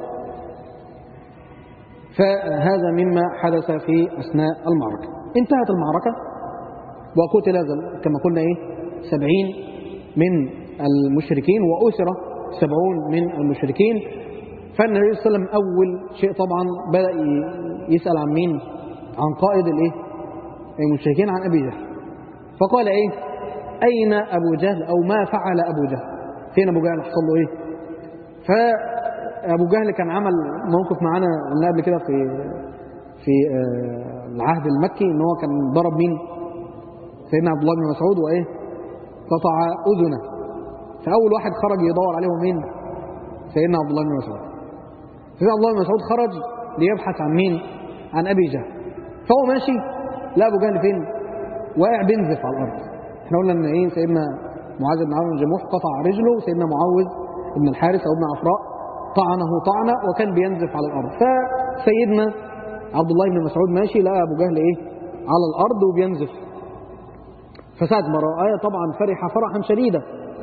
فهذا مما حدث في أثناء المعركة انتهت المعركة وقتل كما قلنا إيه سبعين من المشركين وأسر سبعون من المشركين فالنبي صلى الله عليه وسلم أول شيء طبعا بدأ يسأل عن مين عن قائد الايه المشركين عن ابي جهل فقال ايه اين ابو جهل او ما فعل ابو جهل فين ابو جهل حصل له ايه فابو جهل كان عمل موقف معانا قلنا قبل كده في في آه، العهد المكي ان هو كان ضرب مين سيدنا عبد الله بن مسعود وايه قطع اذنه فاول واحد خرج يدور عليه هو مين سيدنا عبد الله بن مسعود سيدنا عبد الله بن مسعود خرج ليبحث عن مين عن ابي جهل فهو ماشي لا ابو جهل فين واقع بينزف على الارض احنا قلنا ان ايه سيدنا معاذ بن عمرو بن جموح قطع رجله سيدنا معوذ بن الحارث او ابن عفراء طعنه طعنه وكان بينزف على الارض فسيدنا عبد الله بن مسعود ماشي لقى ابو جهل ايه على الارض وبينزف فساعة ما رآه طبعا فرح فرحا شديدا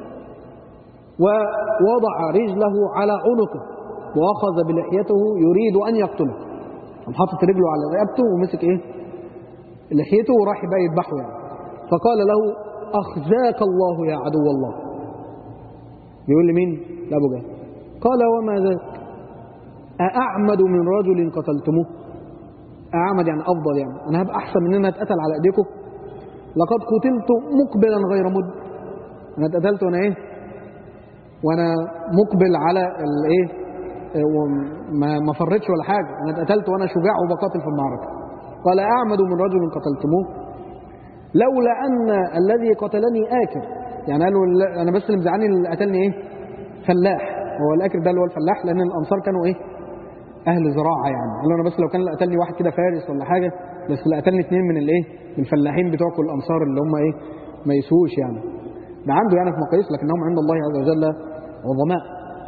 ووضع رجله على عنقه واخذ بلحيته يريد ان يقتله قام حاطط رجله على رقبته ومسك ايه لحيته وراح بقى يذبحه يعني فقال له اخزاك الله يا عدو الله بيقول لمين لابو جهل قال وما ذاك أأعمد من رجل قتلتموه أعمد يعني أفضل يعني أنا هبقى أحسن من أن أتقتل على أيديكم لقد قتلت مقبلا غير مد أنا اتقتلت وأنا إيه وأنا مقبل على الإيه وما ما فرتش ولا حاجة أنا اتقتلت وأنا شجاع وبقاتل في المعركة قال أعمد من رجل قتلتموه لولا أن الذي قتلني آكل يعني قالوا لا، أنا بس اللي مزعلني اللي قتلني إيه فلاح هو الآكل ده اللي هو الفلاح لأن الأنصار كانوا إيه أهل زراعة يعني قالوا أنا بس لو كان اللي قتلني واحد كده فارس ولا حاجة بس اللي قتلني اتنين من الإيه من الفلاحين بتوعكم الأنصار اللي هم إيه ما يسووش يعني ده عنده يعني في مقاييس لكنهم عند الله عز وجل عظماء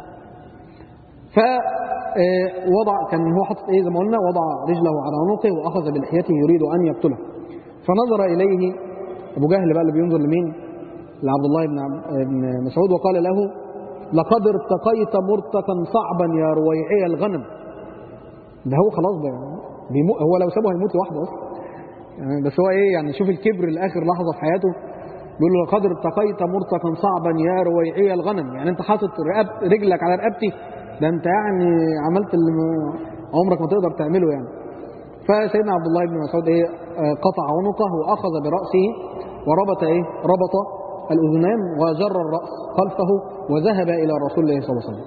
فوضع كان هو حاطط ايه زي ما قلنا وضع رجله على عنقه واخذ بلحيته يريد ان يقتله فنظر اليه ابو جهل بقى اللي بينظر لمين لعبد الله بن عب- بن مسعود وقال له لقد ارتقيت مرتقا صعبا يا رويعي الغنم ده هو خلاص ده بيمو هو لو سابه هيموت لوحده اصلا يعني بس هو ايه يعني شوف الكبر لاخر لحظه في حياته بيقول له لقد ارتقيت مرتقا صعبا يا رويعي الغنم يعني انت حاطط رقب رجلك على رقبتي ده انت يعني عملت اللي ما- عمرك ما تقدر تعمله يعني فسيدنا عبد الله بن مسعود ايه آه، قطع عنقه واخذ براسه وربط ايه ربط الاذنان وجر الراس خلفه وذهب الى رسول الله صلى الله عليه وسلم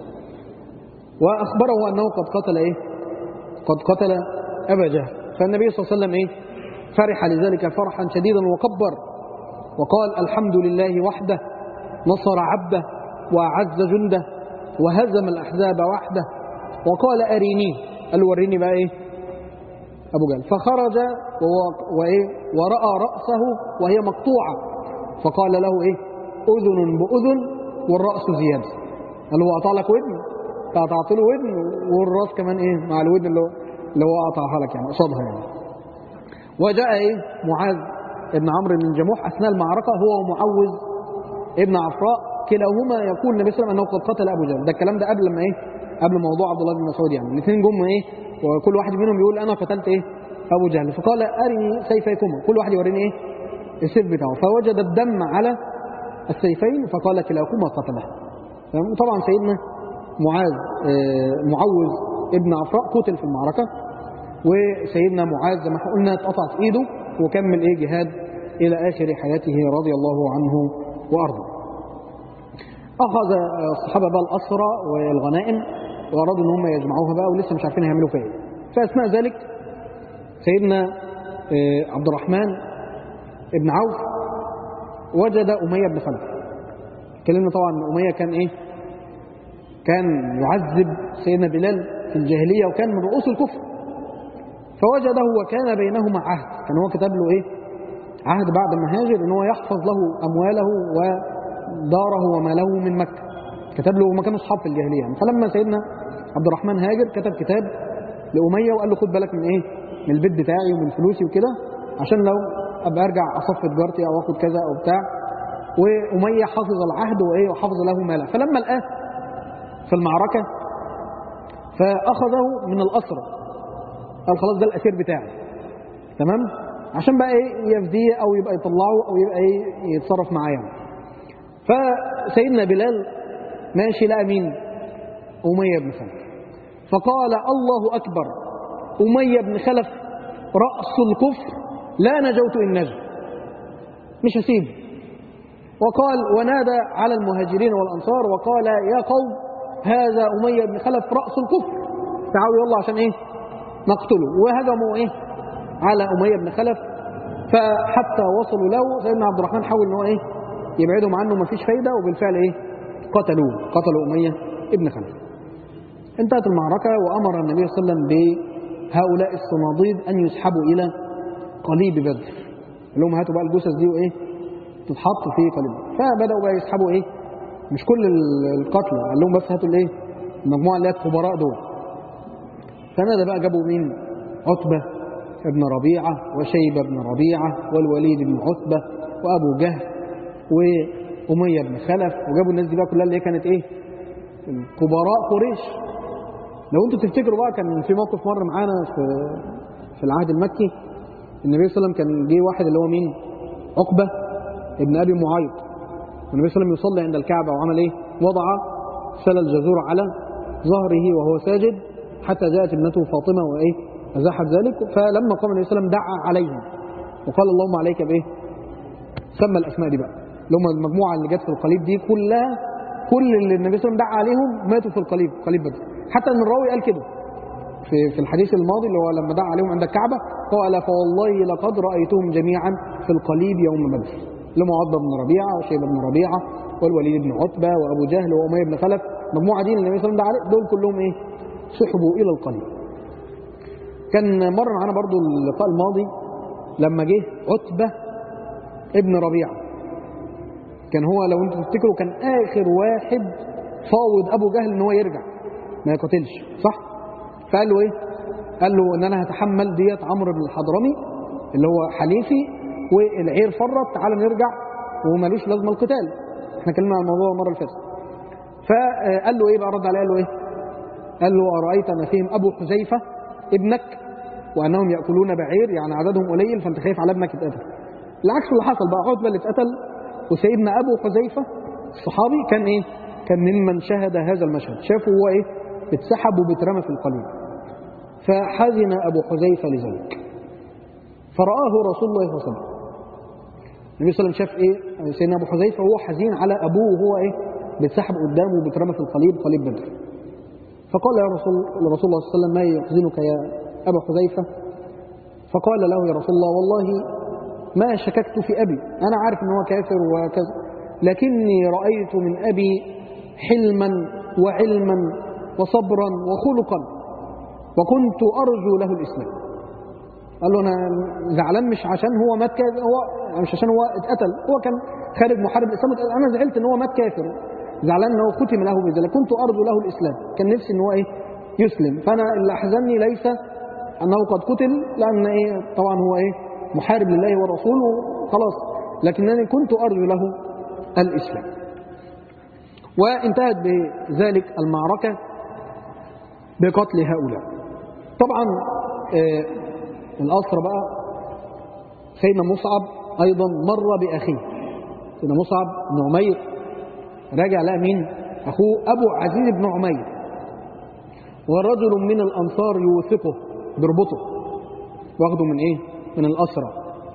واخبره انه قد قتل ايه قد قتل ابا جهل فالنبي صلى الله عليه وسلم ايه فرح لذلك فرحا شديدا وكبر وقال الحمد لله وحده نصر عبده واعز جنده وهزم الاحزاب وحده وقال اريني قال له وريني بقى ايه ابو جهل فخرج وهو- وايه وراى راسه وهي مقطوعه فقال له ايه اذن باذن والراس زياده قال له قطع لك ودن قطعت له ودن والراس كمان ايه مع الودن اللي هو اللي هو قطعها لك يعني قصادها يعني وجاء ايه معاذ ابن عمرو بن جموح اثناء المعركه هو ومعوذ ابن عفراء كلاهما يقول النبي صلى الله عليه وسلم انه قد قتل ابو جهل ده الكلام ده قبل ما ايه قبل موضوع عبد الله بن مسعود يعني الاثنين جم ايه وكل واحد منهم يقول انا قتلت ايه ابو جهل فقال ارني سيفيكما كل واحد يوريني ايه السيف بتاعه فوجد الدم على السيفين فقال كلاكما قتله تمام؟ طبعا سيدنا معاذ آه، معوذ ابن عفراء قتل في المعركه وسيدنا معاذ زي ما احنا قلنا اتقطعت ايده وكمل ايه جهاد الى اخر حياته رضي الله عنه وارضاه. اخذ الصحابه بقى الاسرى والغنائم وارادوا ان هم يجمعوها بقى ولسه مش عارفين هيعملوا فيها ايه. فاثناء ذلك سيدنا آه، عبد الرحمن ابن عوف وجد اميه بن خلف. اتكلمنا طبعا ان اميه كان ايه؟ كان يعذب سيدنا بلال في الجاهليه وكان من رؤوس الكفر. فوجده وكان بينهما عهد كان هو كتب له ايه عهد بعد ما هاجر ان هو يحفظ له امواله وداره وماله من مكه كتب له وما كانوا اصحاب في الجاهليه يعني فلما سيدنا عبد الرحمن هاجر كتب كتاب لاميه وقال له خد بالك من ايه من البيت بتاعي ومن فلوسي وكده عشان لو ابقى ارجع اصف تجارتي او اخد كذا او بتاع واميه حافظ العهد وايه وحافظ له ماله فلما لقاه في المعركه فاخذه من الاسرى قال خلاص ده الاسير بتاعي تمام عشان بقى ايه يفديه او يبقى يطلعه او يبقى ايه يتصرف معاه يعني فسيدنا بلال ماشي لقى مين اميه بن خلف فقال الله اكبر اميه بن خلف رأس الكفر لا نجوت إن نجا مش هسيبه وقال ونادى على المهاجرين والأنصار وقال يا قوم هذا أمية بن خلف رأس الكفر تعالوا يلا عشان إيه نقتله وهجموا إيه على أمية بن خلف فحتى وصلوا له سيدنا عبد الرحمن حاول ان هو ايه يبعدهم عنه مفيش فايده وبالفعل ايه قتلوه قتلوا اميه ابن خلف انتهت المعركه وامر النبي صلى الله عليه وسلم بهؤلاء الصناديد ان يسحبوا الى قليب بدر قال لهم هاتوا بقى الجثث دي وايه تتحط في قليب فبداوا بقى يسحبوا ايه مش كل القتلى قال لهم بس هاتوا الايه المجموعه اللي هي الكبراء دول فنادى بقى جابوا مين عتبه ابن ربيعة وشيبة بن ربيعة والوليد بن عتبة وأبو جهل وأمية بن خلف وجابوا الناس دي بقى كلها اللي هي كانت إيه كبراء قريش لو انتوا تفتكروا بقى كان في موقف مر معانا في في العهد المكي النبي صلى الله عليه وسلم كان جه واحد اللي هو مين عقبة ابن أبي معيط والنبي صلى الله عليه وسلم يصلي عند الكعبة وعمل إيه وضع سل الجزور على ظهره وهو ساجد حتى جاءت ابنته فاطمة وإيه أزاحت ذلك فلما قام النبي صلى الله عليه وسلم دعا عليهم وقال اللهم عليك بإيه سمى الأسماء دي بقى اللي هم المجموعة اللي جت في القليب دي كلها كل اللي النبي صلى الله عليه وسلم دعا عليهم ماتوا في القليب قليب بدر حتى ان الراوي قال كده في في الحديث الماضي اللي هو لما دعا عليهم عند الكعبة قال فوالله لقد رأيتهم جميعا في القليب يوم بدر لما عضة بن ربيعة وشيبة بن ربيعة والوليد بن عتبة وأبو جهل وأمية بن خلف مجموعة دي اللي النبي صلى الله عليه وسلم دعا عليه دول كلهم إيه سحبوا إلى القليب كان مر معانا برضو اللقاء الماضي لما جه عتبة ابن ربيعة كان هو لو انتوا تفتكروا كان آخر واحد فاوض أبو جهل إن هو يرجع ما يقتلش صح؟ فقال له إيه؟ قال له إن أنا هتحمل ديت عمرو بن الحضرمي اللي هو حليفي والعير فرط تعالى نرجع ومالوش لازمة القتال احنا اتكلمنا عن الموضوع المرة اللي فاتت فقال له إيه بقى رد عليه قال له إيه؟ قال له أرأيت أن فيهم أبو حذيفة ابنك وانهم ياكلون بعير يعني عددهم قليل فانت خايف على ابنك يتقتل العكس اللي حصل بقى عتبه اللي اتقتل وسيدنا ابو حذيفه الصحابي كان ايه كان ممن شهد هذا المشهد شافه هو ايه اتسحب وبيترمى في القليل فحزن ابو حذيفه لذلك فرآه رسول الله صلى الله عليه وسلم النبي صلى الله عليه وسلم شاف ايه سيدنا ابو حذيفه وهو حزين على ابوه وهو ايه بيتسحب قدامه وبيترمى في القليب قليب بدر فقال يا رسول رسول الله صلى الله عليه وسلم ما يحزنك يا أبا حذيفة فقال له يا رسول الله والله ما شككت في أبي أنا عارف أنه كافر وكذا لكني رأيت من أبي حلما وعلما وصبرا وخلقا وكنت أرجو له الإسلام قال له أنا زعلان مش عشان هو مات كافر هو مش عشان هو اتقتل هو كان خارج محارب الإسلام أنا زعلت أن هو مات كافر زعلان أنه ختم له بذلك كنت أرجو له الإسلام كان نفسي أن هو إيه يسلم فأنا اللي أحزنني ليس أنه قد قتل لأن إيه طبعا هو إيه محارب لله ورسوله خلاص لكنني كنت أرجو له الإسلام وانتهت بذلك المعركة بقتل هؤلاء طبعا آه الأسرى بقى سيدنا مصعب أيضا مر بأخيه سيدنا مصعب بن عمير راجع لقى مين أخوه أبو عزيز بن عمير ورجل من الأنصار يوثقه بربطه واخده من إيه من الأسرى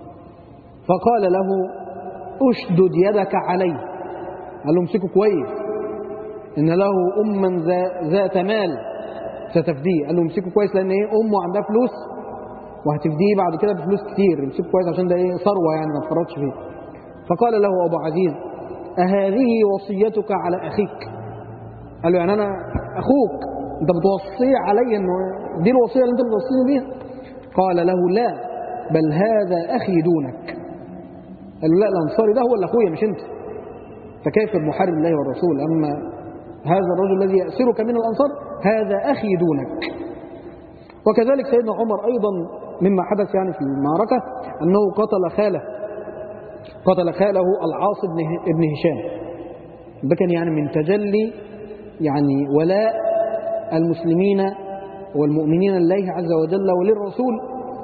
فقال له أشدد يدك عليه قال له امسكه كويس إن له أما ذات مال ستفديه قال له امسكه كويس لأن إيه أمه عندها فلوس وهتفديه بعد كده بفلوس كتير امسكه كويس عشان ده إيه ثروة يعني ما تفرطش فيه فقال له أبو عزيز أهذه وصيتك على أخيك قال له يعني أنا أخوك أنت بتوصي علي أنه دي الوصية اللي أنت بتوصيني بيها قال له لا بل هذا أخي دونك قال له لا الأنصاري ده هو اللي أخويا مش أنت فكيف محارب الله والرسول أما هذا الرجل الذي يأسرك من الأنصار هذا أخي دونك وكذلك سيدنا عمر أيضا مما حدث يعني في المعركة أنه قتل خاله قتل خاله العاص بن هشام ده كان يعني من تجلي يعني ولاء المسلمين والمؤمنين لله عز وجل وللرسول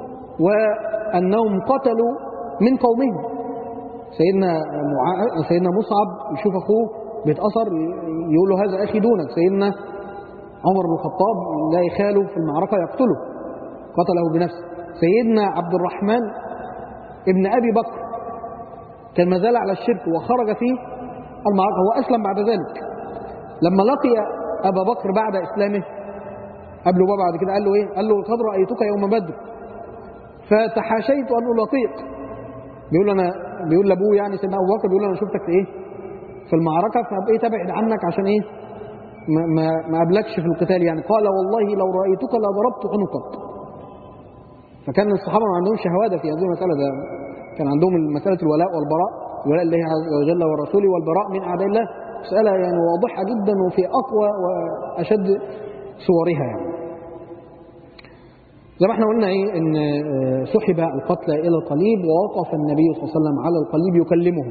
وأنهم قتلوا من قومهم سيدنا مع... سيدنا مصعب يشوف أخوه بيتأثر يقول له هذا أخي دونك سيدنا عمر بن الخطاب لا يخاله في المعركة يقتله قتله بنفسه سيدنا عبد الرحمن ابن أبي بكر كان ما زال على الشرك وخرج في المعركة هو أسلم بعد ذلك لما لقي أبا بكر بعد إسلامه قبله بقى بعد كده قال له إيه؟ قال له قد رأيتك يوم بدر فتحاشيت أن ألاقيك بيقول أنا بيقول لأبوه يعني سيدنا أبو بكر بيقول أنا شفتك في إيه؟ في المعركة فبقيت أبعد عنك عشان إيه؟ ما ما ما قابلكش في القتال يعني قال والله لو رأيتك لضربت عنقك فكان الصحابة ما عندهمش هوادة في هذه المسألة ده كان عندهم مسألة الولاء والبراء ولاء الله عز وجل ورسوله والبراء من أعداء الله مسألة يعني واضحة جدا وفي أقوى وأشد صورها يعني زي ما احنا قلنا ايه ان آه، سحب القتلى الى القليب ووقف النبي صلى الله عليه وسلم على القليب يكلمهم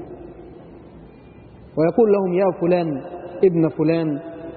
ويقول لهم يا فلان ابن فلان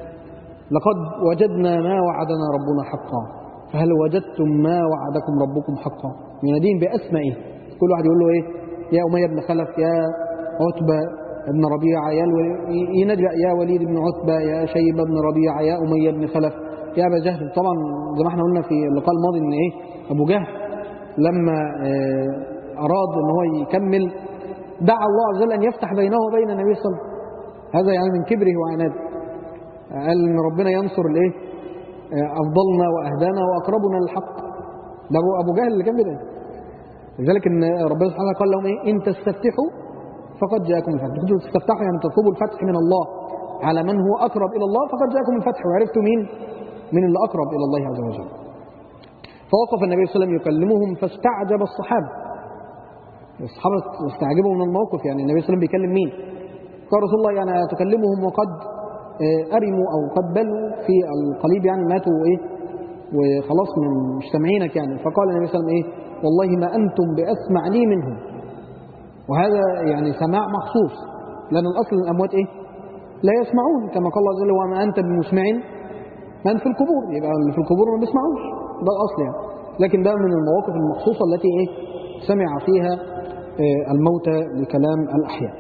لقد وجدنا ما وعدنا ربنا حقا فهل وجدتم ما وعدكم ربكم حقا يناديهم بأسمائه كل واحد يقول له ايه يا أمية بن خلف يا عتبة بن ربيعة يا الو- ينادي بقى يا وليد بن عتبة يا شيبة بن ربيعة يا أمية بن خلف يا أبا جهل طبعا زي ما احنا قلنا في اللقاء الماضي ان ايه أبو جهل لما آه، أراد ان هو يكمل دعا الله عز وجل أن يفتح بينه وبين النبي صلى الله عليه وسلم هذا يعني من كبره وعناده قال ان ربنا ينصر الايه آه، افضلنا واهدانا واقربنا للحق ده ابو ابو جهل اللي كان كده لذلك ان ربنا سبحانه وتعالى قال لهم ايه ان تستفتحوا فقد جاءكم الفتح كنتوا تستفتحوا يعني تطلبوا الفتح من الله على من هو اقرب الى الله فقد جاءكم الفتح وعرفتوا مين من اللي اقرب الى الله عز وجل فوقف النبي صلى الله عليه وسلم يكلمهم فاستعجب الصحابه الصحابه استعجبوا من الموقف يعني النبي صلى الله عليه وسلم بيكلم مين قال رسول الله يعني تكلمهم وقد آه، أرموا أو قد بلوا في القليب يعني ماتوا إيه وخلاص من مش سامعينك يعني فقال النبي صلى الله عليه وسلم إيه والله ما أنتم بأسمع لي منهم وهذا يعني سماع مخصوص لأن الأصل الأموات إيه لا يسمعون كما قال الله عز وجل وما أنت بمسمع من في القبور يبقى اللي في القبور ما بيسمعوش ده الأصل يعني لكن ده من المواقف المخصوصة التي إيه سمع فيها آه، الموتى لكلام الأحياء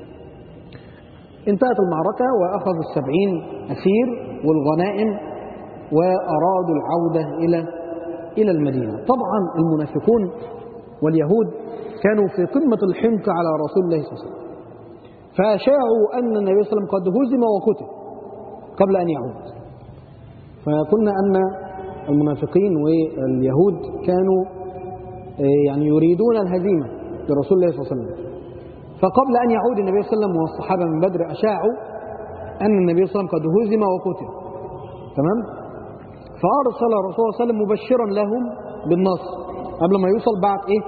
انتهت المعركة وأخذوا السبعين أسير والغنائم وأرادوا العودة إلى إلى المدينة طبعا المنافقون واليهود كانوا في قمة الحنق على رسول الله صلى الله عليه وسلم فأشاعوا أن النبي صلى الله عليه وسلم قد هزم وقتل قبل أن يعود فقلنا أن المنافقين واليهود كانوا آه، يعني يريدون الهزيمة لرسول الله صلى الله عليه وسلم فقبل أن يعود النبي صلى الله عليه وسلم والصحابة من بدر أشاعوا أن النبي صلى الله عليه وسلم قد هزم وقتل تمام فأرسل الرسول صلى الله عليه وسلم مبشرا لهم بالنصر قبل ما يوصل بعت إيه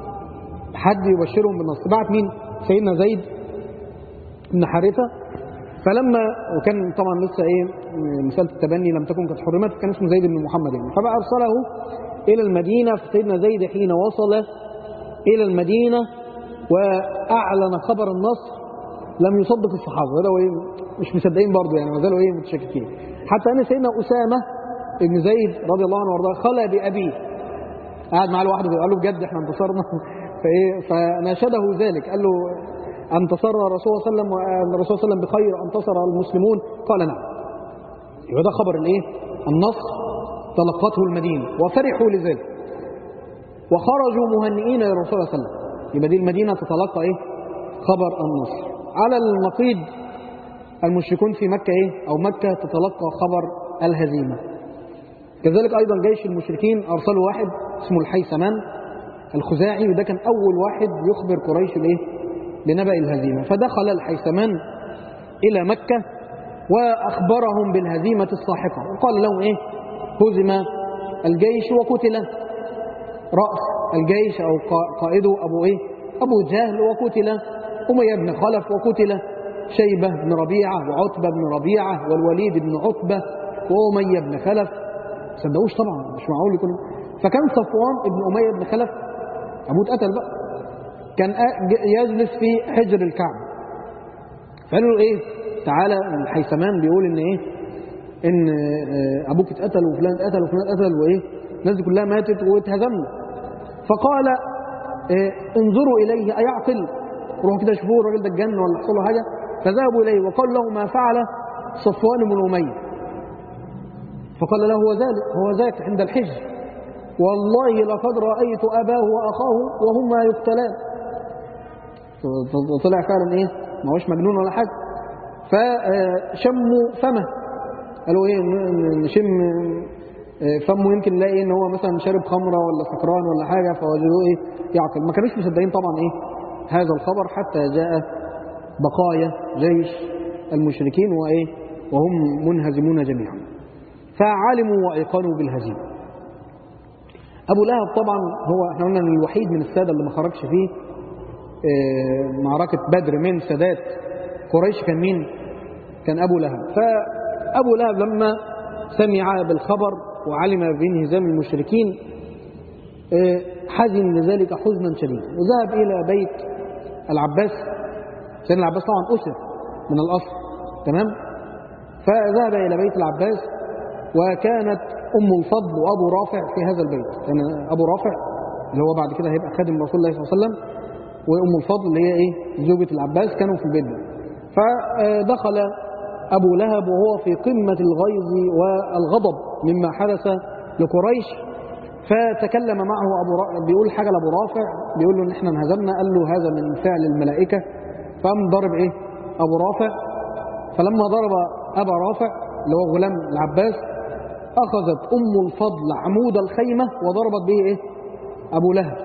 حد يبشرهم بالنصر بعت مين سيدنا زيد بن حارثة فلما وكان طبعا لسه ايه مسألة التبني لم تكن قد حرمت كان اسمه زيد بن محمد يعني فبقى أرسله إلى المدينة فسيدنا زيد حين وصل إلى المدينة وأعلن خبر النصر لم يصدق الصحابة وده ايه مش مصدقين برضه يعني ما زالوا ايه متشككين حتى أن سيدنا أسامة ابن زيد رضي الله عنه وارضاه خلى بأبيه قعد معاه لوحده قال له بجد احنا انتصرنا فايه فناشده ذلك قال له انتصر الرسول صلى الله عليه وسلم وان الرسول صلى الله عليه وسلم بخير انتصر المسلمون قال نعم يبقى ده خبر الايه النصر تلقته المدينه وفرحوا لذلك وخرجوا مهنئين للرسول صلى الله عليه وسلم يبقى دي المدينه تتلقى ايه خبر النصر على النقيض المشركون في مكه ايه او مكه تتلقى خبر الهزيمه كذلك ايضا جيش المشركين ارسلوا واحد اسمه الحيثمان الخزاعي وده كان اول واحد يخبر قريش الايه بنبأ الهزيمه فدخل الحيثمان الى مكه واخبرهم بالهزيمه الساحقه وقال لهم ايه هزم الجيش وقتل راس الجيش او قا- قائده ابو ايه ابو جهل وقتل اميه بن خلف وقتل شيبه بن ربيعه وعتبه بن ربيعه والوليد بن عتبه واميه بن خلف صدقوش طبعا مش معقول يكون فكان صفوان ابن أمية بن خلف أبوه اتقتل بقى كان آ- ج- يجلس في حجر الكعبة فقالوا له إيه تعالى الحيثمان بيقول إن إيه إن آه، أبوك اتقتل وفلان اتقتل وفلان اتقتل وإيه الناس دي كلها ماتت واتهزمنا فقال آه، انظروا إليه أيعقل روحوا كده شوفوا الراجل ده اتجن ولا حصل له حاجة فذهبوا إليه وقالوا له ما فعل صفوان بن أمية فقال له هو ذلك هو ذاك عند الحج والله لقد رأيت أباه وأخاه وهما يقتلان طلع فعلا إيه ما هوش مجنون ولا حاجة فشموا فمه قالوا إيه نشم فمه يمكن نلاقي ان هو مثلا شارب خمره ولا سكران ولا حاجه فوجدوه ايه يعقل ما كانوش مصدقين طبعا ايه هذا الخبر حتى جاء بقايا جيش المشركين وايه وهم منهزمون جميعا فعلموا وايقنوا بالهزيمه ابو لهب طبعا هو احنا قلنا ان الوحيد من الساده اللي ما خرجش فيه معركه بدر من سادات قريش كان مين كان ابو لهب فابو لهب لما سمع بالخبر وعلم بانهزام المشركين حزن لذلك حزنا شديدا وذهب إلى بيت العباس سيدنا العباس طبعا أسر من الأصل تمام فذهب إلى بيت العباس وكانت أم الفضل وأبو رافع في هذا البيت كان يعني أبو رافع اللي هو بعد كده هيبقى خادم رسول الله صلى الله عليه وسلم وأم الفضل اللي هي إيه زوجة العباس كانوا في البيت ده فدخل أبو لهب وهو في قمة الغيظ والغضب مما حدث لقريش فتكلم معه أبو را... بيقول حاجة لأبو رافع بيقول له إن إحنا انهزمنا قال له هذا من فعل الملائكة فقام ضرب إيه أبو رافع فلما ضرب أبا رافع اللي هو غلام العباس أخذت أم الفضل عمود الخيمة وضربت به إيه أبو لهب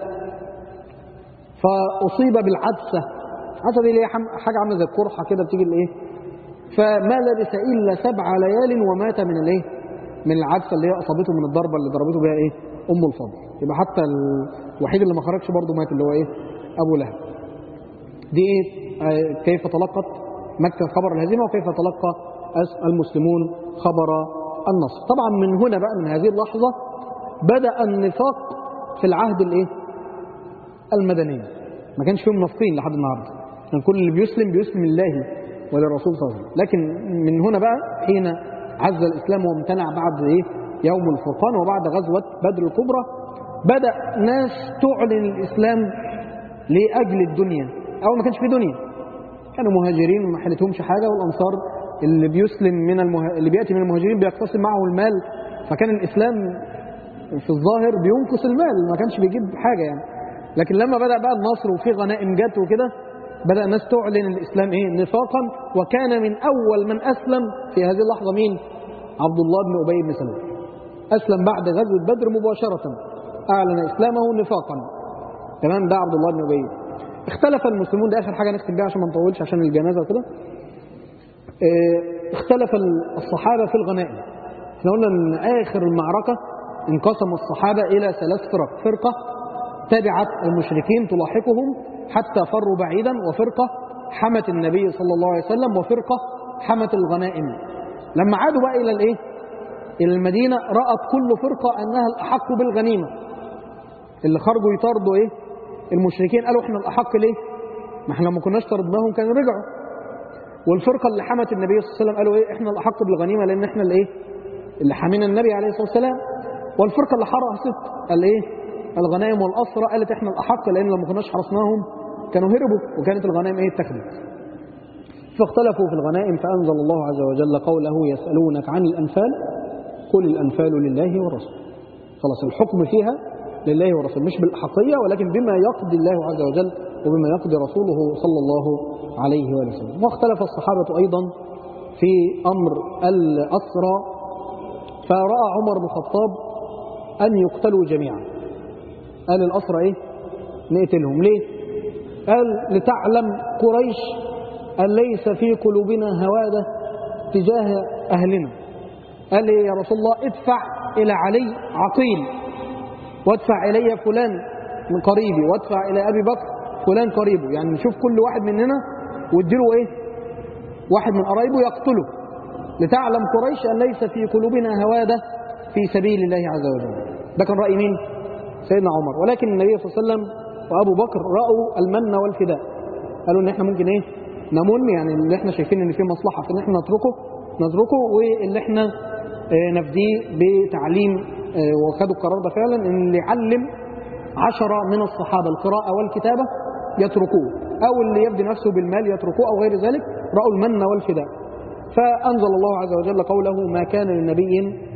فأصيب بالعدسة العدسة دي اللي هي حاجة عاملة زي القرحة كده بتيجي الإيه فما لبث إلا سبع ليال ومات من الإيه من العدسة اللي هي أصابته من الضربة اللي ضربته بها إيه أم الفضل يبقى حتى الوحيد اللي ما خرجش برضه مات اللي هو إيه أبو لهب دي إيه آه كيف تلقت مكة خبر الهزيمة وكيف تلقى المسلمون خبر النصر طبعا من هنا بقى من هذه اللحظة بدأ النفاق في العهد الإيه المدني ما كانش فيهم منافقين لحد النهارده كان كل اللي بيسلم بيسلم لله وللرسول صلى الله عليه وسلم لكن من هنا بقى حين عز الإسلام وامتنع بعد إيه يوم الفرقان وبعد غزوة بدر الكبرى بدأ ناس تعلن الإسلام لأجل الدنيا أو ما كانش في دنيا كانوا مهاجرين وما حلتهمش حاجة والأنصار اللي بيسلم من المه... اللي بيأتي من المهاجرين بيقتسم معه المال فكان الإسلام في الظاهر بينقص المال ما كانش بيجيب حاجة يعني لكن لما بدأ بقى النصر وفي غنائم جت وكده بدأ الناس تعلن الإسلام إيه نفاقا وكان من أول من أسلم في هذه اللحظة مين عبد الله بن أبي بن سلول أسلم بعد غزوة بدر مباشرة أعلن إسلامه نفاقا تمام ده عبد الله بن أبي اختلف المسلمون ده آخر حاجة نختم بيها عشان ما نطولش عشان الجنازة وكده اه اختلف الصحابة في الغنائم احنا قلنا ان آخر المعركة انقسم الصحابة إلى ثلاث فرق فرقة تبعت المشركين تلاحقهم حتى فروا بعيدا وفرقة حمت النبي صلى الله عليه وسلم وفرقة حمت الغنائم لما عادوا بقى إلى الإيه؟ إلى المدينة رأت كل فرقة أنها الأحق بالغنيمة اللي خرجوا يطاردوا إيه؟ المشركين قالوا إحنا الأحق ليه؟ ما إحنا لما كناش طردناهم كانوا رجعوا والفرقة اللي حمت النبي صلى الله عليه وسلم قالوا إيه؟ إحنا الأحق بالغنيمة لأن إحنا الإيه؟ اللي حامينا النبي عليه الصلاة والسلام والفرقة اللي حرست الإيه؟ الغنائم والأسرى قالت إحنا الأحق لأن لما كناش حرسناهم كانوا هربوا وكانت الغنائم إيه اتخذت فاختلفوا في الغنائم فأنزل الله عز وجل قوله يسألونك عن الأنفال قل الأنفال لله والرسول خلاص الحكم فيها لله والرسول مش بالأحقية ولكن بما يقضي الله عز وجل وبما يقضي رسوله صلى الله عليه وسلم واختلف الصحابة أيضا في أمر الأسرى فرأى عمر بن الخطاب أن يقتلوا جميعا قال الأسرى إيه نقتلهم ليه قال لتعلم قريش أن ليس في قلوبنا هوادة تجاه أهلنا قال لي يا رسول الله ادفع إلى علي عقيل وادفع إلي فلان من قريبي وادفع إلى أبي بكر فلان قريبه يعني نشوف كل واحد مننا واديله إيه واحد من قرايبه يقتله لتعلم قريش أن ليس في قلوبنا هوادة في سبيل الله عز وجل ده كان رأي مين سيدنا عمر ولكن النبي صلى الله عليه وسلم وأبو بكر رأوا المن والفداء قالوا إن إحنا ممكن إيه نمن يعني اللي إحنا شايفين إن فيه مصلحة في إن إحنا نتركه نتركه واللي إحنا نفديه بتعليم وخدوا القرار ده فعلا إن اللي يعلم عشرة من الصحابة القراءة والكتابة يتركوه أو اللي يبدي نفسه بالمال يتركوه أو غير ذلك رأوا المن والفداء فأنزل الله عز وجل قوله ما كان للنبي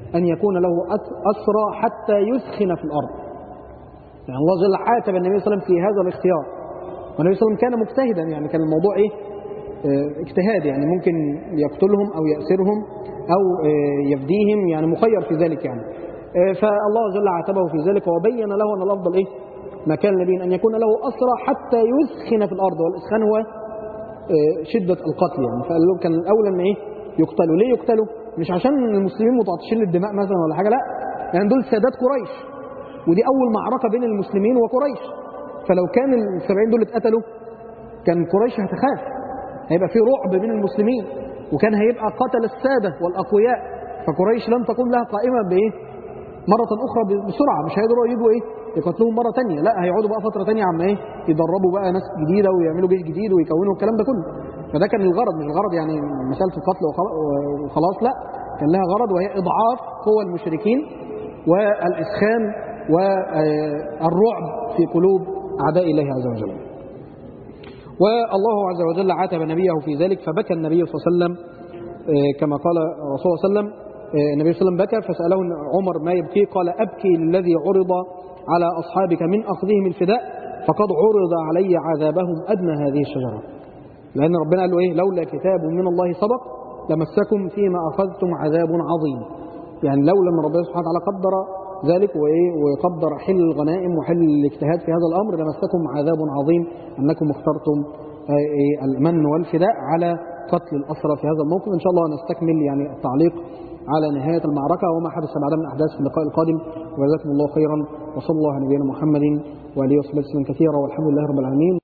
أن يكون له أس- أسرى حتى يثخن في الأرض يعني الله جل عاتب النبي صلى الله عليه وسلم في هذا الاختيار والنبي صلى الله عليه وسلم كان مجتهدا يعني كان الموضوع إيه آه، اجتهاد يعني ممكن يقتلهم أو يأسرهم أو آه، يفديهم يعني مخير في ذلك يعني آه، فالله جل عاتبه في ذلك وبين له أن الأفضل إيه ما كان النبي أن يكون له أسرى حتى يثخن في الأرض والإسخان هو آه، شدة القتل يعني فقال له كان الأولى أن إيه يقتلوا ليه يقتلوا مش عشان المسلمين متعطشين للدماء مثلا ولا حاجة لا يعني دول سادات قريش ودي أول معركة بين المسلمين وقريش فلو كان السبعين دول اتقتلوا كان قريش هتخاف هيبقى في رعب بين المسلمين وكان هيبقى قتل السادة والأقوياء فقريش لن تكون لها قائمة بإيه مرة أخرى بسرعة مش هيقدروا يجوا إيه يقتلوهم مرة تانية لا هيقعدوا بقى فترة تانية عم إيه يدربوا بقى ناس جديدة ويعملوا جيش جديد ويكونوا الكلام ده كله فده كان الغرض مش الغرض يعني مسألة القتل وخلا- وخلاص لا كان لها غرض وهي إضعاف قوى المشركين والإسخان والرعب في قلوب أعداء الله عز وجل والله عز وجل عاتب نبيه في ذلك فبكى النبي صلى الله عليه وسلم آه، كما قال الرسول صلى الله عليه وسلم آه، النبي صلى الله عليه وسلم بكى فسأله عمر ما يبكي قال أبكي للذي عرض على أصحابك من أخذهم الفداء فقد عرض علي عذابهم أدنى هذه الشجرة لأن ربنا قال له إيه لولا كتاب من الله سبق لمسكم فيما أخذتم عذاب عظيم يعني لولا أن ربنا سبحانه وتعالى قدر ذلك وإيه ويقدر حل الغنائم وحل الاجتهاد في هذا الأمر لمسكم عذاب عظيم أنكم اخترتم آه، إيه المن والفداء على قتل الأسرى في هذا الموقف إن شاء الله نستكمل يعني التعليق على نهاية المعركة وما حدث بعدها من أحداث في اللقاء القادم وجزاكم الله خيرا وصلى الله على نبينا محمد وآله وصحبه وسلم كثيرا والحمد لله رب العالمين